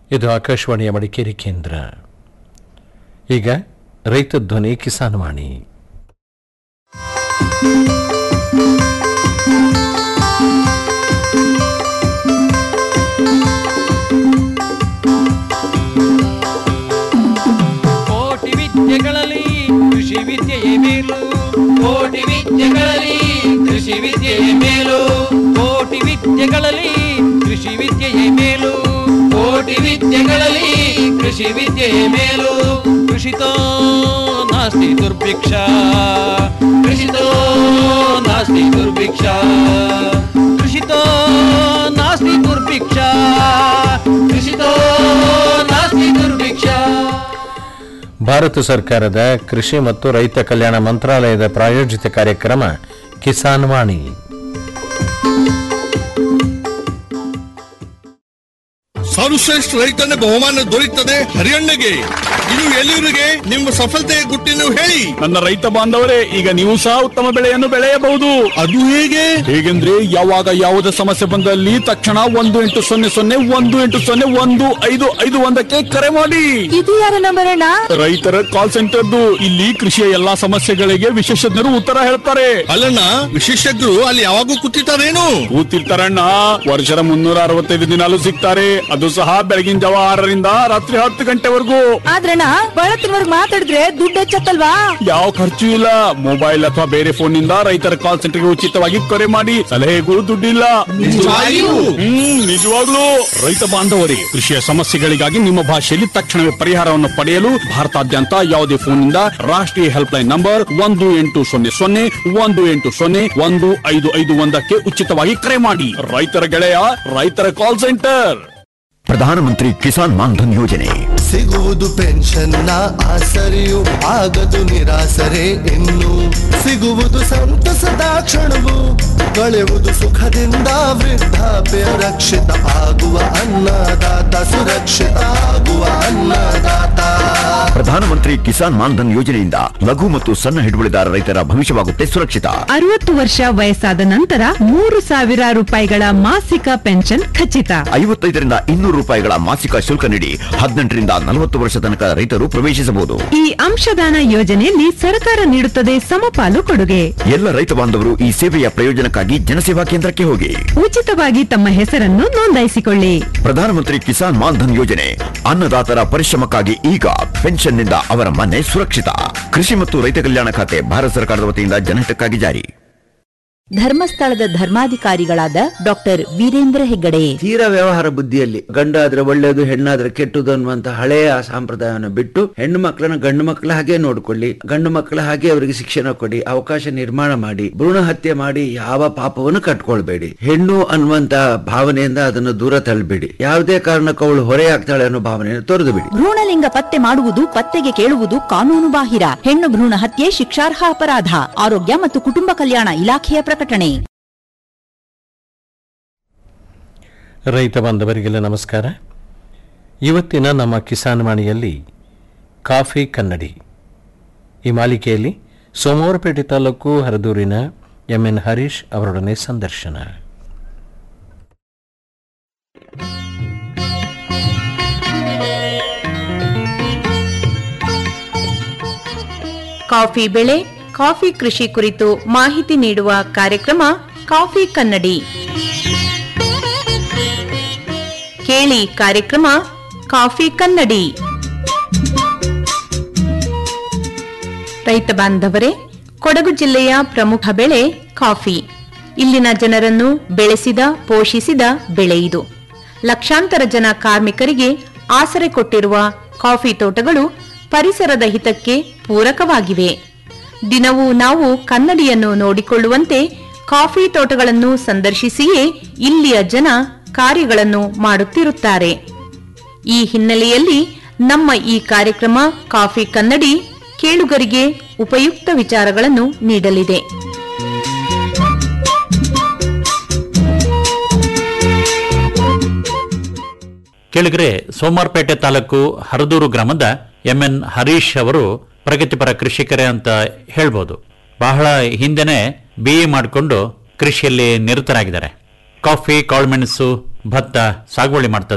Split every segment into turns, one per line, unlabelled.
ಇದು ಆಕಾಶವಾಣಿಯ ಮಡಿಕೇರಿ ಕೇಂದ್ರ ಈಗ ರೈತ ಧ್ವನಿ ಕಿಸಾನ್ ವಾಣಿ
ಕೋಟಿ ವಿದ್ಯೆಗಳಲ್ಲಿ ಕೃಷಿ ವಿದ್ಯೆಯೇ ಮೇಲು ಕೋಟಿ ವಿದ್ಯೆಗಳಲ್ಲಿ ಕೃಷಿ ವಿದ್ಯೆಯೇ ಮೇಲು ಕೋಟಿ ವಿದ್ಯೆಗಳಲ್ಲಿ ಕೃಷಿ ವಿದ್ಯೆಯೇ ಮೇಲು ಕೋಟಿ ವಿದ್ಯೆಗಳಲ್ಲಿ ಕೃಷಿ ವಿದ್ಯೆಯೇ ಮೇಲು ಕೃಷಿತೋ ನಾಸ್ತಿ ದುರ್ಭಿಕ್ಷ ಕೃಷಿತೋ ನಾಸ್ತಿ ದುರ್ಭಿಕ್ಷ ಕೃಷಿತೋ ನಾಸ್ತಿ ದುರ್ಭಿಕ್ಷ ಕೃಷಿತೋ ನಾಸ್ತಿ ದುರ್ಭಿಕ್ಷ
ಭಾರತ ಸರ್ಕಾರದ ಕೃಷಿ ಮತ್ತು ರೈತ ಕಲ್ಯಾಣ ಮಂತ್ರಾಲಯದ ಪ್ರಾಯೋಜಿತ ಕಾರ್ಯಕ್ರಮ ಕಿಸಾನ್ ವಾಣಿ
ಸರ್ವಶ್ರೇಷ್ಠ ರೈತನ ಬಹುಮಾನ ದೊರೆಯುತ್ತದೆ ಹರಿಯಣ್ಣಗೆ ಇದು ಎಲ್ಲಿವರಿಗೆ ನಿಮ್ಮ ಸಫಲತೆಯ ಗುಟ್ಟಿನ ಹೇಳಿ
ನನ್ನ ರೈತ ಬಾಂಧವರೇ ಈಗ ನೀವು ಸಹ ಉತ್ತಮ ಬೆಳೆಯನ್ನು ಬೆಳೆಯಬಹುದು
ಅದು ಹೇಗೆ
ಹೇಗೆಂದ್ರೆ ಯಾವಾಗ ಯಾವುದೇ ಸಮಸ್ಯೆ ಬಂದಲ್ಲಿ ತಕ್ಷಣ ಒಂದು ಎಂಟು ಸೊನ್ನೆ ಸೊನ್ನೆ ಒಂದು ಎಂಟು ಸೊನ್ನೆ ಒಂದು ಐದು ಐದು ಒಂದಕ್ಕೆ ಕರೆ ಮಾಡಿ
ಇದು ಯಾರ ನಂಬರ್ ಅಣ್ಣ
ರೈತರ ಕಾಲ್ ಸೆಂಟರ್ದು ಇಲ್ಲಿ ಕೃಷಿಯ ಎಲ್ಲಾ ಸಮಸ್ಯೆಗಳಿಗೆ ವಿಶೇಷಜ್ಞರು ಉತ್ತರ ಹೇಳ್ತಾರೆ
ಅಲ್ಲಣ್ಣ ವಿಶೇಷಜ್ಞರು ಅಲ್ಲಿ ಯಾವಾಗೂ ಕೂತಿರ್ತಾರೇನು
ಕೂತಿರ್ತಾರಣ್ಣ ವರ್ಷದ ಮುನ್ನೂರ ಅರವತ್ತೈದು ದಿನಾಲು ಸಿಗ್ತಾರೆ ಅದು ಸಹ ಬೆಳಗಿನ ಜಾವ ಆರರಿಂದ ರಾತ್ರಿ ಹತ್ತು ಗಂಟೆವರೆಗೂ
ಆದ್ರಣ್ಣ ಬಳತ್ತಿನವರ್ಗ್ ಮಾತಾಡಿದ್ರೆ ದುಡ್ಡು ಹೆಚ್ಚತ್ತಲ್ವಾ
ಯಾವ ಖರ್ಚು ಇಲ್ಲ ಮೊಬೈಲ್ ಅಥವಾ ಬೇರೆ ಫೋನ್ ನಿಂದ ರೈತರ ಕಾಲ್ ಸೆಂಟರ್ಗೆ ಉಚಿತವಾಗಿ ಕರೆ ಮಾಡಿ ಸಲಹೆಗೂ ದುಡ್ಡಿಲ್ಲ
ನಿಜವಾಗಿಯೂ?
ಹ್ಮ್ ನಿಜವಾಗ್ಲೂ ರೈತ ಬಾಂಧವರೇ ಕೃಷಿಯ ಸಮಸ್ಯೆಗಳಿಗಾಗಿ ನಿಮ್ಮ ಭಾಷೆಯಲ್ಲಿ ತಕ್ಷಣವೇ ಪರಿಹಾರವನ್ನು ಪಡೆಯಲು ಭಾರತಾದ್ಯಂತ ಯಾವುದೇ ಫೋನ್ ನಿಂದ ರಾಷ್ಟ್ರೀಯ ಹೆಲ್ಪ್ ಲೈನ್ ನಂಬರ್ ಒಂದು ಎಂಟು ಸೊನ್ನೆ ಸೊನ್ನೆ ಒಂದು ಎಂಟು ಸೊನ್ನೆ ಒಂದು ಐದು ಐದು ಒಂದಕ್ಕೆ ಉಚಿತವಾಗಿ ಕರೆ ಮಾಡಿ ರೈತರ ಗೆಳೆಯ ರೈತರ ಕಾಲ್ ಸೆಂಟರ್
ಪ್ರಧಾನಮಂತ್ರಿ ಕಿಸಾನ್ ಮಾನ್ಧನ್ ಯೋಜನೆ
ಸಿಗುವುದು ಪೆನ್ಷನ್ನ ಆಸರೆಯು ಆಗದು ನಿರಾಸರೆ ಇನ್ನು ಸಿಗುವುದು ಸಂತಸದ ಕ್ಷಣವು ಕಳೆಯುವುದು ಸುಖದಿಂದ ವೃದ್ಧಾಪ್ಯ ರಕ್ಷಿತ ಆಗುವ ಅನ್ನದಾತ ಸುರಕ್ಷಿತ ಆಗುವ ಅನ್ನದಾತ
ಪ್ರಧಾನಮಂತ್ರಿ ಕಿಸಾನ್ ಮಾನ್ಧನ್ ಯೋಜನೆಯಿಂದ ಲಘು ಮತ್ತು ಸಣ್ಣ ಹಿಡುವಳಿದಾರ ರೈತರ ಭವಿಷ್ಯವಾಗುತ್ತೆ ಸುರಕ್ಷಿತ
ಅರವತ್ತು ವರ್ಷ ವಯಸ್ಸಾದ ನಂತರ ಮೂರು ಸಾವಿರ ರೂಪಾಯಿಗಳ ಮಾಸಿಕ ಪೆನ್ಷನ್ ಖಚಿತ
ಐವತ್ತೈದರಿಂದ ಇನ್ನೂರು ರೂಪಾಯಿಗಳ ಮಾಸಿಕ ಶುಲ್ಕ ನೀಡಿ ಹದಿನೆಂಟರಿಂದ ನಲವತ್ತು ವರ್ಷ ತನಕ ರೈತರು ಪ್ರವೇಶಿಸಬಹುದು
ಈ ಅಂಶದಾನ ಯೋಜನೆಯಲ್ಲಿ ಸರ್ಕಾರ ನೀಡುತ್ತದೆ ಸಮಪಾಲು ಕೊಡುಗೆ
ಎಲ್ಲ ರೈತ ಬಾಂಧವರು ಈ ಸೇವೆಯ ಪ್ರಯೋಜನಕ್ಕಾಗಿ ಜನಸೇವಾ ಕೇಂದ್ರಕ್ಕೆ ಹೋಗಿ
ಉಚಿತವಾಗಿ ತಮ್ಮ ಹೆಸರನ್ನು ನೋಂದಾಯಿಸಿಕೊಳ್ಳಿ
ಪ್ರಧಾನಮಂತ್ರಿ ಕಿಸಾನ್ ಮಾನ್ಧನ್ ಯೋಜನೆ ಅನ್ನದಾತರ ಪರಿಶ್ರಮಕ್ಕಾಗಿ ಈಗ ಪೆನ್ಷನ್ನಿಂದ ಅವರ ಮನೆ ಸುರಕ್ಷಿತ ಕೃಷಿ ಮತ್ತು ರೈತ ಕಲ್ಯಾಣ ಖಾತೆ ಭಾರತ ಸರ್ಕಾರದ ವತಿಯಿಂದ ಜನಹಿತಕ್ಕಾಗಿ ಜಾರಿ
ಧರ್ಮಸ್ಥಳದ ಧರ್ಮಾಧಿಕಾರಿಗಳಾದ ಡಾಕ್ಟರ್ ವೀರೇಂದ್ರ ಹೆಗ್ಗಡೆ
ತೀರ ವ್ಯವಹಾರ ಬುದ್ಧಿಯಲ್ಲಿ ಗಂಡಾದ್ರೆ ಒಳ್ಳೇದು ಹೆಣ್ಣಾದ್ರೆ ಕೆಟ್ಟದು ಅನ್ನುವಂತ ಹಳೆಯ ಸಂಪ್ರದಾಯವನ್ನು ಬಿಟ್ಟು ಹೆಣ್ಣು ಮಕ್ಕಳನ್ನ ಗಂಡು ಮಕ್ಕಳ ಹಾಗೆ ನೋಡ್ಕೊಳ್ಳಿ ಗಂಡು ಮಕ್ಕಳ ಹಾಗೆ ಅವರಿಗೆ ಶಿಕ್ಷಣ ಕೊಡಿ ಅವಕಾಶ ನಿರ್ಮಾಣ ಮಾಡಿ ಭ್ರೂಣ ಹತ್ಯೆ ಮಾಡಿ ಯಾವ ಪಾಪವನ್ನು ಕಟ್ಕೊಳ್ಬೇಡಿ ಹೆಣ್ಣು ಅನ್ನುವಂತ ಭಾವನೆಯಿಂದ ಅದನ್ನು ದೂರ ತಳ್ಳಬೇಡಿ ಯಾವುದೇ ಕಾರಣಕ್ಕೂ ಅವಳು ಹೊರೆಯಾಗ್ತಾಳೆ ಅನ್ನೋ ಭಾವನೆಯನ್ನು ತೊರೆದು ಬಿಡಿ
ಭ್ರೂಣಲಿಂಗ ಪತ್ತೆ ಮಾಡುವುದು ಪತ್ತೆಗೆ ಕೇಳುವುದು ಕಾನೂನು ಬಾಹಿರ ಹೆಣ್ಣು ಭ್ರೂಣ ಹತ್ಯೆ ಶಿಕ್ಷಾರ್ಹ ಅಪರಾಧ ಆರೋಗ್ಯ ಮತ್ತು ಕುಟುಂಬ ಕಲ್ಯಾಣ ಇಲಾಖೆಯ ಪ್ರಕಟಣೆ
ರೈತ ಬಾಂಧವರಿಗೆಲ್ಲ ನಮಸ್ಕಾರ ಇವತ್ತಿನ ನಮ್ಮ ಕಿಸಾನ್ ವಾಣಿಯಲ್ಲಿ ಕಾಫಿ ಕನ್ನಡಿ ಈ ಮಾಲಿಕೆಯಲ್ಲಿ ಸೋಮವಾರಪೇಟೆ ತಾಲೂಕು ಹರದೂರಿನ ಎಂ ಎನ್ ಹರೀಶ್ ಅವರೊಡನೆ ಸಂದರ್ಶನ
ಕಾಫಿ ಬೆಳೆ ಕಾಫಿ ಕೃಷಿ ಕುರಿತು ಮಾಹಿತಿ ನೀಡುವ ಕಾರ್ಯಕ್ರಮ ಕಾಫಿ ಕನ್ನಡಿ ಕೇಳಿ ಕಾರ್ಯಕ್ರಮ ಕಾಫಿ ಕನ್ನಡಿ ರೈತ ಬಾಂಧವರೇ ಕೊಡಗು ಜಿಲ್ಲೆಯ ಪ್ರಮುಖ ಬೆಳೆ ಕಾಫಿ ಇಲ್ಲಿನ ಜನರನ್ನು ಬೆಳೆಸಿದ ಪೋಷಿಸಿದ ಬೆಳೆ ಇದು ಲಕ್ಷಾಂತರ ಜನ ಕಾರ್ಮಿಕರಿಗೆ ಆಸರೆ ಕೊಟ್ಟಿರುವ ಕಾಫಿ ತೋಟಗಳು ಪರಿಸರದ ಹಿತಕ್ಕೆ ಪೂರಕವಾಗಿವೆ ದಿನವೂ ನಾವು ಕನ್ನಡಿಯನ್ನು ನೋಡಿಕೊಳ್ಳುವಂತೆ ಕಾಫಿ ತೋಟಗಳನ್ನು ಸಂದರ್ಶಿಸಿಯೇ ಇಲ್ಲಿಯ ಜನ ಕಾರ್ಯಗಳನ್ನು ಮಾಡುತ್ತಿರುತ್ತಾರೆ ಈ ಹಿನ್ನೆಲೆಯಲ್ಲಿ ನಮ್ಮ ಈ ಕಾರ್ಯಕ್ರಮ ಕಾಫಿ ಕನ್ನಡಿ ಕೇಳುಗರಿಗೆ ಉಪಯುಕ್ತ ವಿಚಾರಗಳನ್ನು ನೀಡಲಿದೆ
ಕೇಳಿದ್ರೆ ಸೋಮಾರ್ಪೇಟೆ ತಾಲೂಕು ಹರದೂರು ಗ್ರಾಮದ ಎಂ ಎನ್ ಹರೀಶ್ ಅವರು ಪ್ರಗತಿಪರ ಕೃಷಿಕರೇ ಅಂತ ಹೇಳ್ಬೋದು ಬಹಳ ಹಿಂದೆನೆ ಬಿ ಎ ಮಾಡಿಕೊಂಡು ಕೃಷಿಯಲ್ಲಿ ನಿರತರಾಗಿದ್ದಾರೆ ಕಾಫಿ ಕಾಳುಮೆಣಸು ಭತ್ತ ಸಾಗುವಳಿ ಮಾಡ್ತಾ ಇದ್ದಾರೆ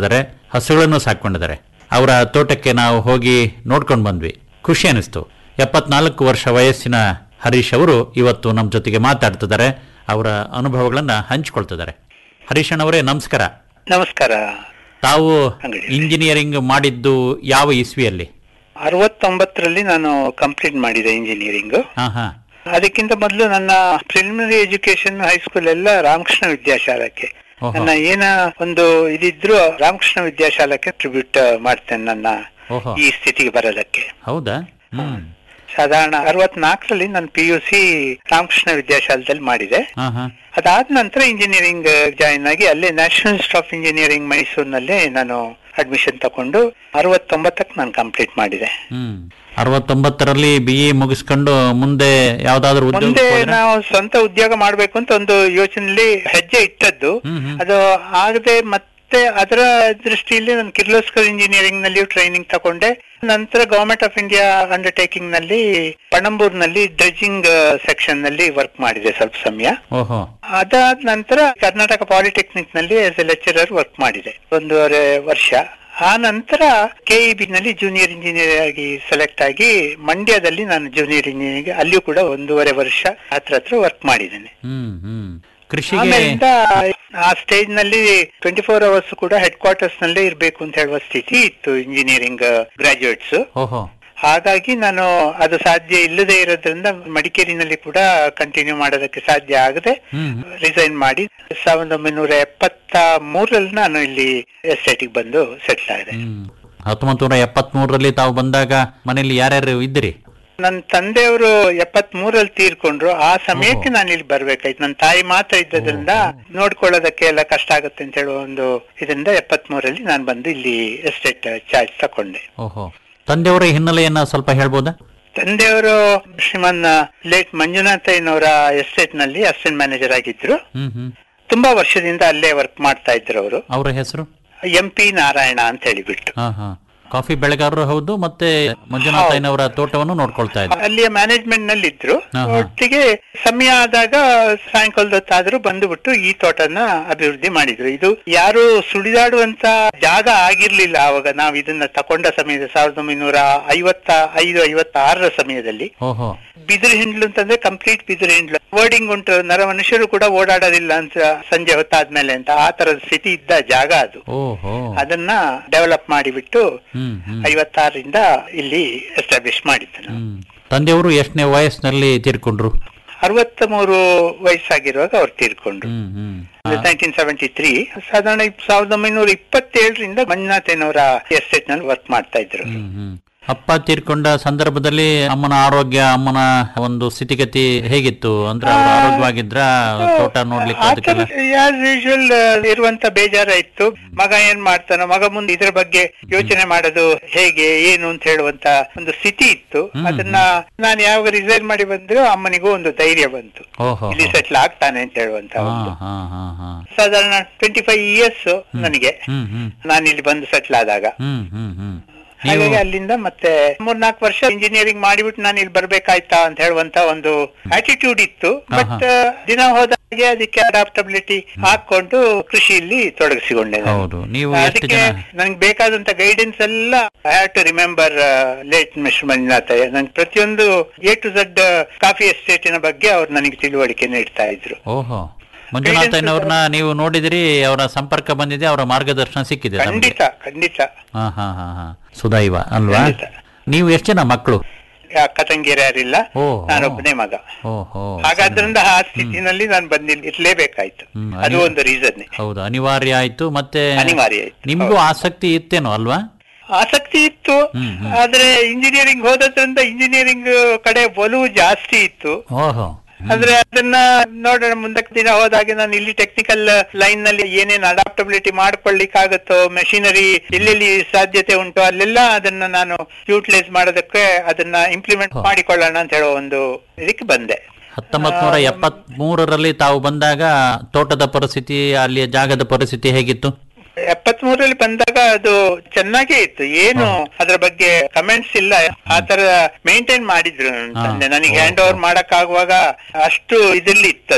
ಹಸುಗಳನ್ನು ಸಾಕೊಂಡಿದ್ದಾರೆ ಅವರ ತೋಟಕ್ಕೆ ನಾವು ಹೋಗಿ ನೋಡ್ಕೊಂಡು ಬಂದ್ವಿ ಖುಷಿ ಅನಿಸ್ತು ಎಪ್ಪತ್ನಾಲ್ಕು ವರ್ಷ ವಯಸ್ಸಿನ ಹರೀಶ್ ಅವರು ಇವತ್ತು ನಮ್ಮ ಜೊತೆಗೆ ಮಾತಾಡ್ತಿದ್ದಾರೆ ಅವರ ಅನುಭವಗಳನ್ನ ಹಂಚಿಕೊಳ್ತಿದ್ದಾರೆ ಹರೀಶ್ ಅಣ್ಣವರೇ ನಮಸ್ಕಾರ
ನಮಸ್ಕಾರ
ತಾವು ಇಂಜಿನಿಯರಿಂಗ್ ಮಾಡಿದ್ದು ಯಾವ ಇಸ್ವಿಯಲ್ಲಿ
ಅರವತ್ತೊಂಬತ್ತರಲ್ಲಿ ನಾನು ಕಂಪ್ಲೀಟ್ ಮಾಡಿದೆ ಇಂಜಿನಿಯರಿಂಗ್
ಹಾ ಹಾ
ಅದಕ್ಕಿಂತ ಮೊದಲು ನನ್ನ ಪ್ರಿಲಿಮಿನರಿ ಎಜುಕೇಶನ್ ಹೈಸ್ಕೂಲ್ ಎಲ್ಲ ರಾಮಕೃಷ್ಣ ವಿದ್ಯಾಶಾಲಕ್ಕೆ
ಓಹೋ.
ನನ್ನ ಏನ ಒಂದು ಇದಿದ್ರು ರಾಮಕೃಷ್ಣ ವಿದ್ಯಾಶಾಲಕ್ಕೆ ಟ್ರಿಬ್ಯೂಟ್ ಮಾಡ್ತೇನೆ ನನ್ನ
ಓಹೋ
ಈ ಸ್ಥಿತಿಗೆ ಬರೋದಕ್ಕೆ
ಹೌದಾ ಹ್ಮ್
ಸಾಧಾರಣ ಅರವತ್ನಾಲ್ಕರಲ್ಲಿ ನಾನು ಪಿ ಯು ಸಿ ರಾಮಕೃಷ್ಣ ವಿದ್ಯಾಶಾಲದಲ್ಲಿ ಮಾಡಿದೆ
ಹಾ ಹಾ
ಅದಾದ ನಂತರ ಇಂಜಿನಿಯರಿಂಗ್ ಜಾಯಿನ್ ಆಗಿ ಅಲ್ಲೇ ನ್ಯಾಷನಲ್ ಇನ್ಸ್ಟಿಟ್ಯೂಟ್ ಆಫ್ ಇಂಜಿನಿಯರಿಂಗ್ ಮೈಸೂರಿನಲ್ಲೇ ನಾನು ಅಡ್ಮಿಷನ್ ತಕೊಂಡು ಅರವತ್ತೊಂಬತ್ತಕ್ಕೆ ನಾನು ಕಂಪ್ಲೀಟ್ ಮಾಡಿದೆ
ಹ್ಮ್ ಅರವತ್ತೊಂಬತ್ತರಲ್ಲಿ ಬಿ ಎ ಮುಗಿಸ್ಕೊಂಡು ಮುಂದೆ ಯಾವ್ದಾದ್ರು ಉದ್ಯೋಗ
ಮುಂದೆ ನಾವು ಸ್ವಂತ ಉದ್ಯೋಗ ಮಾಡ್ಬೇಕು ಅಂತ ಒಂದು ಯೋಚನೆಯಲ್ಲಿ ಹೆಜ್ಜೆ ಇಟ್ಟದ್ದು ಅದು ಆಗದೆ ಮತ್ತೆ ಅದರ ದೃಷ್ಟಿಯಲ್ಲಿ ನಾನು ಕಿರ್ಲೋಸ್ಕರ್ ಇಂಜಿನಿಯರಿಂಗ್ ನಲ್ಲಿ ಟ್ರೈನಿಂಗ್ ತಗೊಂಡೆ ನಂತರ ಗವರ್ಮೆಂಟ್ ಆಫ್ ಇಂಡಿಯಾ ಅಂಡರ್ಟೇಕಿಂಗ್ ನಲ್ಲಿ ಪಣಂಬೂರ್ನಲ್ಲಿ ಡ್ರೆಜಿಂಗ್ ಸೆಕ್ಷನ್ ನಲ್ಲಿ ವರ್ಕ್ ಮಾಡಿದೆ ಸ್ವಲ್ಪ ಸಮಯ
ಓಹೋ
ಅದಾದ ನಂತರ ಕರ್ನಾಟಕ ಪಾಲಿಟೆಕ್ನಿಕ್ ನಲ್ಲಿ ಆಸ್ ಎ ಲೆಕ್ಚರರ್ ವರ್ಕ್ ಮಾಡಿದೆ ಒಂದೂವರೆ ವರ್ಷ ಆ ನಂತರ ಕೆಇಬಿ ನಲ್ಲಿ ಜೂನಿಯರ್ ಇಂಜಿನಿಯರ್ ಆಗಿ ಸೆಲೆಕ್ಟ್ ಆಗಿ ಮಂಡ್ಯದಲ್ಲಿ ನಾನು ಜೂನಿಯರ್ ಇಂಜಿನಿಯರಿಂಗ್ ಅಲ್ಲಿಯೂ ಕೂಡ ಒಂದೂವರೆ ವರ್ಷ ಹತ್ರ ಹತ್ರ ವರ್ಕ್ ಮಾಡಿದ್ದೇನೆ
ಹ್ಮ್ ಹ್ಮ್ ಕೃಷಿಗೆ
ಆಮೇಲಿಂದ ಆ ಸ್ಟೇಜ್ ನಲ್ಲಿ ಟ್ವೆಂಟಿ ಫೋರ್ ಅವರ್ಸ್ ಕೂಡ ಹೆಡ್ ಕ್ವಾರ್ಟರ್ಸ್ ನಲ್ಲೇ ಇರಬೇಕು ಅಂತ ಹೇಳುವ ಸ್ಥಿತಿ ಇತ್ತು ಇಂಜಿನಿಯರಿಂಗ್ ಗ್ರಾಜುಯೇಟ್ಸ್
ಓಹೋ
ಹಾಗಾಗಿ ನಾನು ಅದು ಸಾಧ್ಯ ಇಲ್ಲದೆ ಇರೋದ್ರಿಂದ ಮಡಿಕೇರಿನಲ್ಲಿ ಕೂಡ ಕಂಟಿನ್ಯೂ ಮಾಡೋದಕ್ಕೆ ಸಾಧ್ಯ ಆಗದೆ ರಿಸೈನ್ ಮಾಡಿ ಸಾವಿರದ ಒಂಬೈನೂರ ಎಪ್ಪತ್ತ ಮೂರಲ್ಲಿ ನಾನು ಇಲ್ಲಿ ಎಸ್ಟೇಟಿಗೆ ಬಂದು ಸೆಟ್ಲ್ ಆಗಿದೆ
ಹತ್ತೊಂಬತ್ತು ನೂರ ಎಪ್ಪತ್ತ್ ಮೂರರಲ್ಲಿ ತಾವು ಬಂದಾಗ ಮನೆಯಲ್ಲಿ ಯಾರ್ಯಾರು ಇದ್ದಿರಿ
ನನ್ನ ತಂದೆಯವರು ಎಪ್ಪತ್ ಮೂರಲ್ಲಿ ತೀರ್ಕೊಂಡ್ರು ಆ ಸಮಯಕ್ಕೆ ನಾನು ಇಲ್ಲಿ ಬರ್ಬೇಕಾಯ್ತು ನನ್ನ ತಾಯಿ ಮಾತ್ರ ಇದ್ದದ್ರಿಂದ ನೋಡ್ಕೊಳ್ಳೋದಕ್ಕೆ ಎಲ್ಲ ಕಷ್ಟ ಆಗುತ್ತೆ ಅಂತ ಹೇಳುವ ಒಂದು ಇದರಿಂದ ಎಪ್ಪತ್ ಮೂರಲ್ಲಿ ನಾನು ಬಂದು ಇಲ್ಲಿ ಎಸ್ಟೇಟ್ ಚಾರ್ಜ್ ತಕೊಂಡೆ
ಓಹೋ ತಂದೆಯವರ ಹಿನ್ನೆಲೆಯನ್ನ ಸ್ವಲ್ಪ ಹೇಳ್ಬೋದಾ
ತಂದೆಯವರು ಶ್ರೀಮನ್ ಲೇಟ್ ಮಂಜುನಾಥಯ್ಯನವರ ಎಸ್ಟೇಟ್ ನಲ್ಲಿ ಅಸಿಸ್ಟೆಂಟ್ ಮ್ಯಾನೇಜರ್ ಆಗಿದ್ರು
ಹ್ಮ್ ಹ್ಮ್
ತುಂಬಾ ವರ್ಷದಿಂದ ಅಲ್ಲೇ ವರ್ಕ್ ಮಾಡ್ತಾ ಇದ್ರು ಅವರು
ಅವರ ಹೆಸರು
ಎಂ ಪಿ ನಾರಾಯಣ ಅಂತ ಹೇಳಿಬಿಟ್ಟು
ಹಾ ಹಾ ಕಾಫಿ ಬೆಳೆಗಾರರು ಹೌದು ಮತ್ತೆ ಮಂಜುನಾಥಯ್ಯನವರ ತೋಟವನ್ನು ನೋಡ್ಕೊಳ್ತಾ ಇದ್ರು
ಅಲ್ಲಿಯ ಮ್ಯಾನೇಜ್ಮೆಂಟ್ ನಲ್ಲಿ ಇದ್ರು
ಹಾ, ಹಾ.
ಒಟ್ಟಿಗೆ ಸಮಯ ಆದಾಗ ಸಾಯಂಕಾಲದ ಹೊತ್ತಾದ್ರೂ ಬಂದುಬಿಟ್ಟು ಈ ತೋಟನ ಅಭಿವೃದ್ಧಿ ಮಾಡಿದ್ರು ಇದು ಯಾರು ಸುಳಿದಾಡುವಂತ ಜಾಗ ಆಗಿರ್ಲಿಲ್ಲ ಆವಾಗ ನಾವು ಇದನ್ನ ತಕೊಂಡ ಸಮಯದ ಸಾವಿರದ ಒಂಬೈನೂರ ಐವತ್ತ ಐದು ಐವತ್ತ ಆರರ ಸಮಯದಲ್ಲಿ
ಓಹೋ
ಬಿದಿರು ಹಿಂಡ್ಲು ಅಂತಂದ್ರೆ ಕಂಪ್ಲೀಟ್ ಬಿದಿರು ಹಿಂಡ್ಲು ವರ್ಡಿಂಗ್ ಉಂಟು ನರ ಮನುಷ್ಯರು ಕೂಡ ಓಡಾಡೋದಿಲ್ಲ ಅಂತ ಸಂಜೆ ಹೊತ್ತಾದ್ಮೇಲೆ ಅಂತ ಆ ತರದ ಸ್ಥಿತಿ ಇದ್ದ ಜಾಗ ಅದು
ಓಹೋ
ಅದನ್ನ ಡೆವಲಪ್ ಮಾಡಿಬಿಟ್ಟು
ಹ್ಮ್ ಹ್ಮ್
ಐವತ್ತಾರರಿಂದ ಇಲ್ಲಿ ಎಸ್ಟಾಬ್ಲಿಷ್ ಮಾಡಿದ್ದು ನಾನು
ಹ್ಮ್ ತಂದೆಯವರು ಎಷ್ಟನೇ ವಯಸ್ಸಿನಲ್ಲಿ ತೀರ್ಕೊಂಡ್ರು
ಅರವತ್ತ ಮೂರು ವಯಸ್ಸಾಗಿರುವಾಗ ಅವ್ರು ತೀರ್ಕೊಂಡ್ರು
ಹ್ಮ್ ಹ್ಮ್
ನೈನ್ಟೀನ್ ಸೆವೆಂಟಿ ತ್ರೀ ಸಾಧಾರಣ ಇಪ್- ಸಾವಿರದ ಒಂಬೈನೂರ ಇಪ್ಪತ್ತೇಳರಿಂದ ಮಂಜುನಾಥೇನವರ ಎಸ್ಟೇಟ್ ನಲ್ಲಿ ವರ್ಕ್ ಮಾಡ್ತಾ ಇದ್ರು
ಹ್ಮ್ ಹ್ಮ್ ಅಪ್ಪ ತೀರ್ಕೊಂಡ ಸಂದರ್ಭದಲ್ಲಿ ಅಮ್ಮನ ಆರೋಗ್ಯ ಅಮ್ಮನ ಒಂದು ಸ್ಥಿತಿಗತಿ ಹೇಗಿತ್ತು ಅಂದ್ರೆ ಅವ್ರು ಆರೋಗ್ಯವಾಗಿದ್ರ ತೋಟ ನೋಡ್ಲಿಕ್ಕೆ ಅದಕ್ಕೆಲ್ಲ
ಆಸ್ ಯೂಶುವಲ್ ಇರುವಂತ ಬೇಜಾರ ಇತ್ತು ಮಗ ಏನ್ ಮಾಡ್ತಾನೋ ಮಗ ಮುಂದೆ ಇದ್ರ ಬಗ್ಗೆ ಯೋಚನೆ ಮಾಡೋದು ಹೇಗೆ ಏನು ಅಂತ ಹೇಳುವಂತ ಒಂದು ಸ್ಥಿತಿ ಇತ್ತು ಅದನ್ನ ನಾನು ಯಾವಾಗ ರಿಸೈನ್ ಮಾಡಿ ಬಂದ್ರು ಅಮ್ಮನಿಗೂ ಒಂದು ಧೈರ್ಯ ಬಂತು
ಓಹೋ
ಇಲ್ಲಿ ಸೆಟ್ಲ್ ಆಗ್ತಾನೆ ಅಂತ ಹೇಳುವಂತ
ಹಾ
ಒಂದು
ಹಾ ಹಾ ಹಾ
ಸಾಧಾರಣ ಟ್ವೆಂಟಿ ಫೈವ್ ಇಯರ್ಸ್ ನನಗೆ
ಹ್ಮ್ ಹ್ಮ್
ನಾನು ಇಲ್ಲಿ ಬಂದು ಸೆಟ್ಲ್ ಆದಾಗ
ಹ್ಮ್ ಹ್ಮ್ ಹ್ಮ್
ಹಾಗಾಗಿ ಅಲ್ಲಿಂದ ಮತ್ತೆ ಮೂರ್ನಾಲ್ಕು ವರ್ಷ ಇಂಜಿನಿಯರಿಂಗ್ ಮಾಡಿಬಿಟ್ಟು ನಾನು ಇಲ್ಲಿ ಬರ್ಬೇಕಾಯ್ತಾ ಅಂತ ಹೇಳುವಂತ ಒಂದು ಆಟಿಟ್ಯೂಡ್ ಇತ್ತು ಬಟ್ ದಿನ ಹೋದಾಗೆ ಅದಕ್ಕೆ ಅಡಾಪ್ಟಬಿಲಿಟಿ ಹಾಕೊಂಡು ಕೃಷಿಯಲ್ಲಿ ತೊಡಗಿಸಿಕೊಂಡೆ ನಾನು.
ಹೌದು ನೀವು ಎಷ್ಟು
ಅದಕ್ಕೆ
ಜನ
ನನಗೆ ಬೇಕಾದಂತ ಗೈಡೆನ್ಸ್ ಎಲ್ಲ I have to remember late mister Manjunathaiah ನನ್ಗೆ ಪ್ರತಿಯೊಂದು ಎ ಟು ಝಡ್ ಕಾಫಿ ಎಸ್ಟೇಟಿನ ಬಗ್ಗೆ ಅವ್ರು ನನಗೆ ತಿಳುವಳಿಕೆ ನೀಡ್ತಾ ಇದ್ರು
ಓಹೋ ಮಂಜುನಾಥಯ್ಯನವ್ರನ್ನ ನೀವು ನೋಡಿದಿರಿ ಅವರ ಸಂಪರ್ಕ ಬಂದಿದೆ ಅವರ ಮಾರ್ಗದರ್ಶನ ಸಿಕ್ಕಿದೆ ನಮ್ಗೆ
ಖಂಡಿತ ಖಂಡಿತ
ಹಾ ಹಾ ಹಾ ಹಾ ಸುದೈವ ಅಲ್ವಾ
ಖಂಡಿತ.
ನೀವು ಎಷ್ಟು ಜನ ಮಕ್ಕಳು
ಅಕ್ಕ ತಂಗಿಯರು ಯಾರಿಲ್ಲ
ಓ
ನಾನೊಬ್ಬನೇ ಮಗ
ಓಹೋ
ಹಾಗಾದ್ರಿಂದ ಆ ಸ್ಥಿತಿನಲ್ಲಿ ನಾನು ಬಂದಿ ಇರ್ಲೇಬೇಕಾಯ್ತು
ಹ್ಮ್,
ಅದು
ಅನಿವ-
ಒಂದು ರೀಸನ್
ಹೌದು ಅನಿವಾರ್ಯ ಆಯ್ತು ಮತ್ತೆ
ಅನಿವಾರ್ಯ ಆಯ್ತು.
ನಿಮ್ಗೂ ಆಸಕ್ತಿ ಇತ್ತೇನೋ ಅಲ್ವಾ
ಆಸಕ್ತಿ ಇತ್ತು
ಹ್ಮ್, ಹ್ಮ್.
ಆದ್ರೆ ಇಂಜಿನಿಯರಿಂಗ್ ಹೋದ್ರಿಂದ ಇಂಜಿನಿಯರಿಂಗ್ ಕಡೆ ಒಲವು ಜಾಸ್ತಿ ಇತ್ತು
ಓಹೋ
ಆದ್ರೆ ಅದನ್ನ ನೋಡೋಣ ಮುಂದಕ್ಕೆ ದಿನ ಹೋದಾಗೆ ನಾನು ಇಲ್ಲಿ ಟೆಕ್ನಿಕಲ್ ಲೈನ್ ನಲ್ಲಿ ಏನೇನ್ ಅಡಾಪ್ಟಬಿಲಿಟಿ ಮಾಡ್ಕೊಳ್ಳಿಕ್ಕಾಗತ್ತೋ ಮೆಷಿನರಿ ಎಲ್ಲೆಲ್ಲಿ ಸಾಧ್ಯತೆ ಉಂಟು ಅಲ್ಲೆಲ್ಲ ಅದನ್ನ ನಾನು ಯೂಟಿಲೈಸ್ ಮಾಡೋದಕ್ಕೆ ಅದನ್ನ ಇಂಪ್ಲಿಮೆಂಟ್ ಮಾಡಿಕೊಳ್ಳೋಣ ಅಂತ ಹೇಳೋ ಒಂದು ಇದಕ್ಕೆ ಬಂದೆ
ಹತ್ತೊಂಬತ್ ನೂರ ಎಪ್ಪತ್ತ್ ಮೂರರಲ್ಲಿ ತಾವು ಬಂದಾಗ ತೋಟದ ಪರಿಸ್ಥಿತಿ ಅಲ್ಲಿಯ ಜಾಗದ ಪರಿಸ್ಥಿತಿ ಹೇಗಿತ್ತು
ಎಪ್ಪತ್ ಮೂರಲ್ಲಿ ಬಂದಾಗ ಅದು ಚೆನ್ನಾಗೇ ಇತ್ತು ಏನು ಅದ್ರ ಬಗ್ಗೆ ಕಮೆಂಟ್ಸ್ ಇಲ್ಲ ಆ ತರ ಮೇಂಟೈನ್ ಮಾಡಿದ್ರು ನನ್ ತಂದೆ ನನಗೆ ಹ್ಯಾಂಡ್ ಓವರ್ ಮಾಡಕ್ ಆಗುವಾಗ ಅಷ್ಟು ಇದ್ರಲ್ಲಿ ಇತ್ತು ಅದು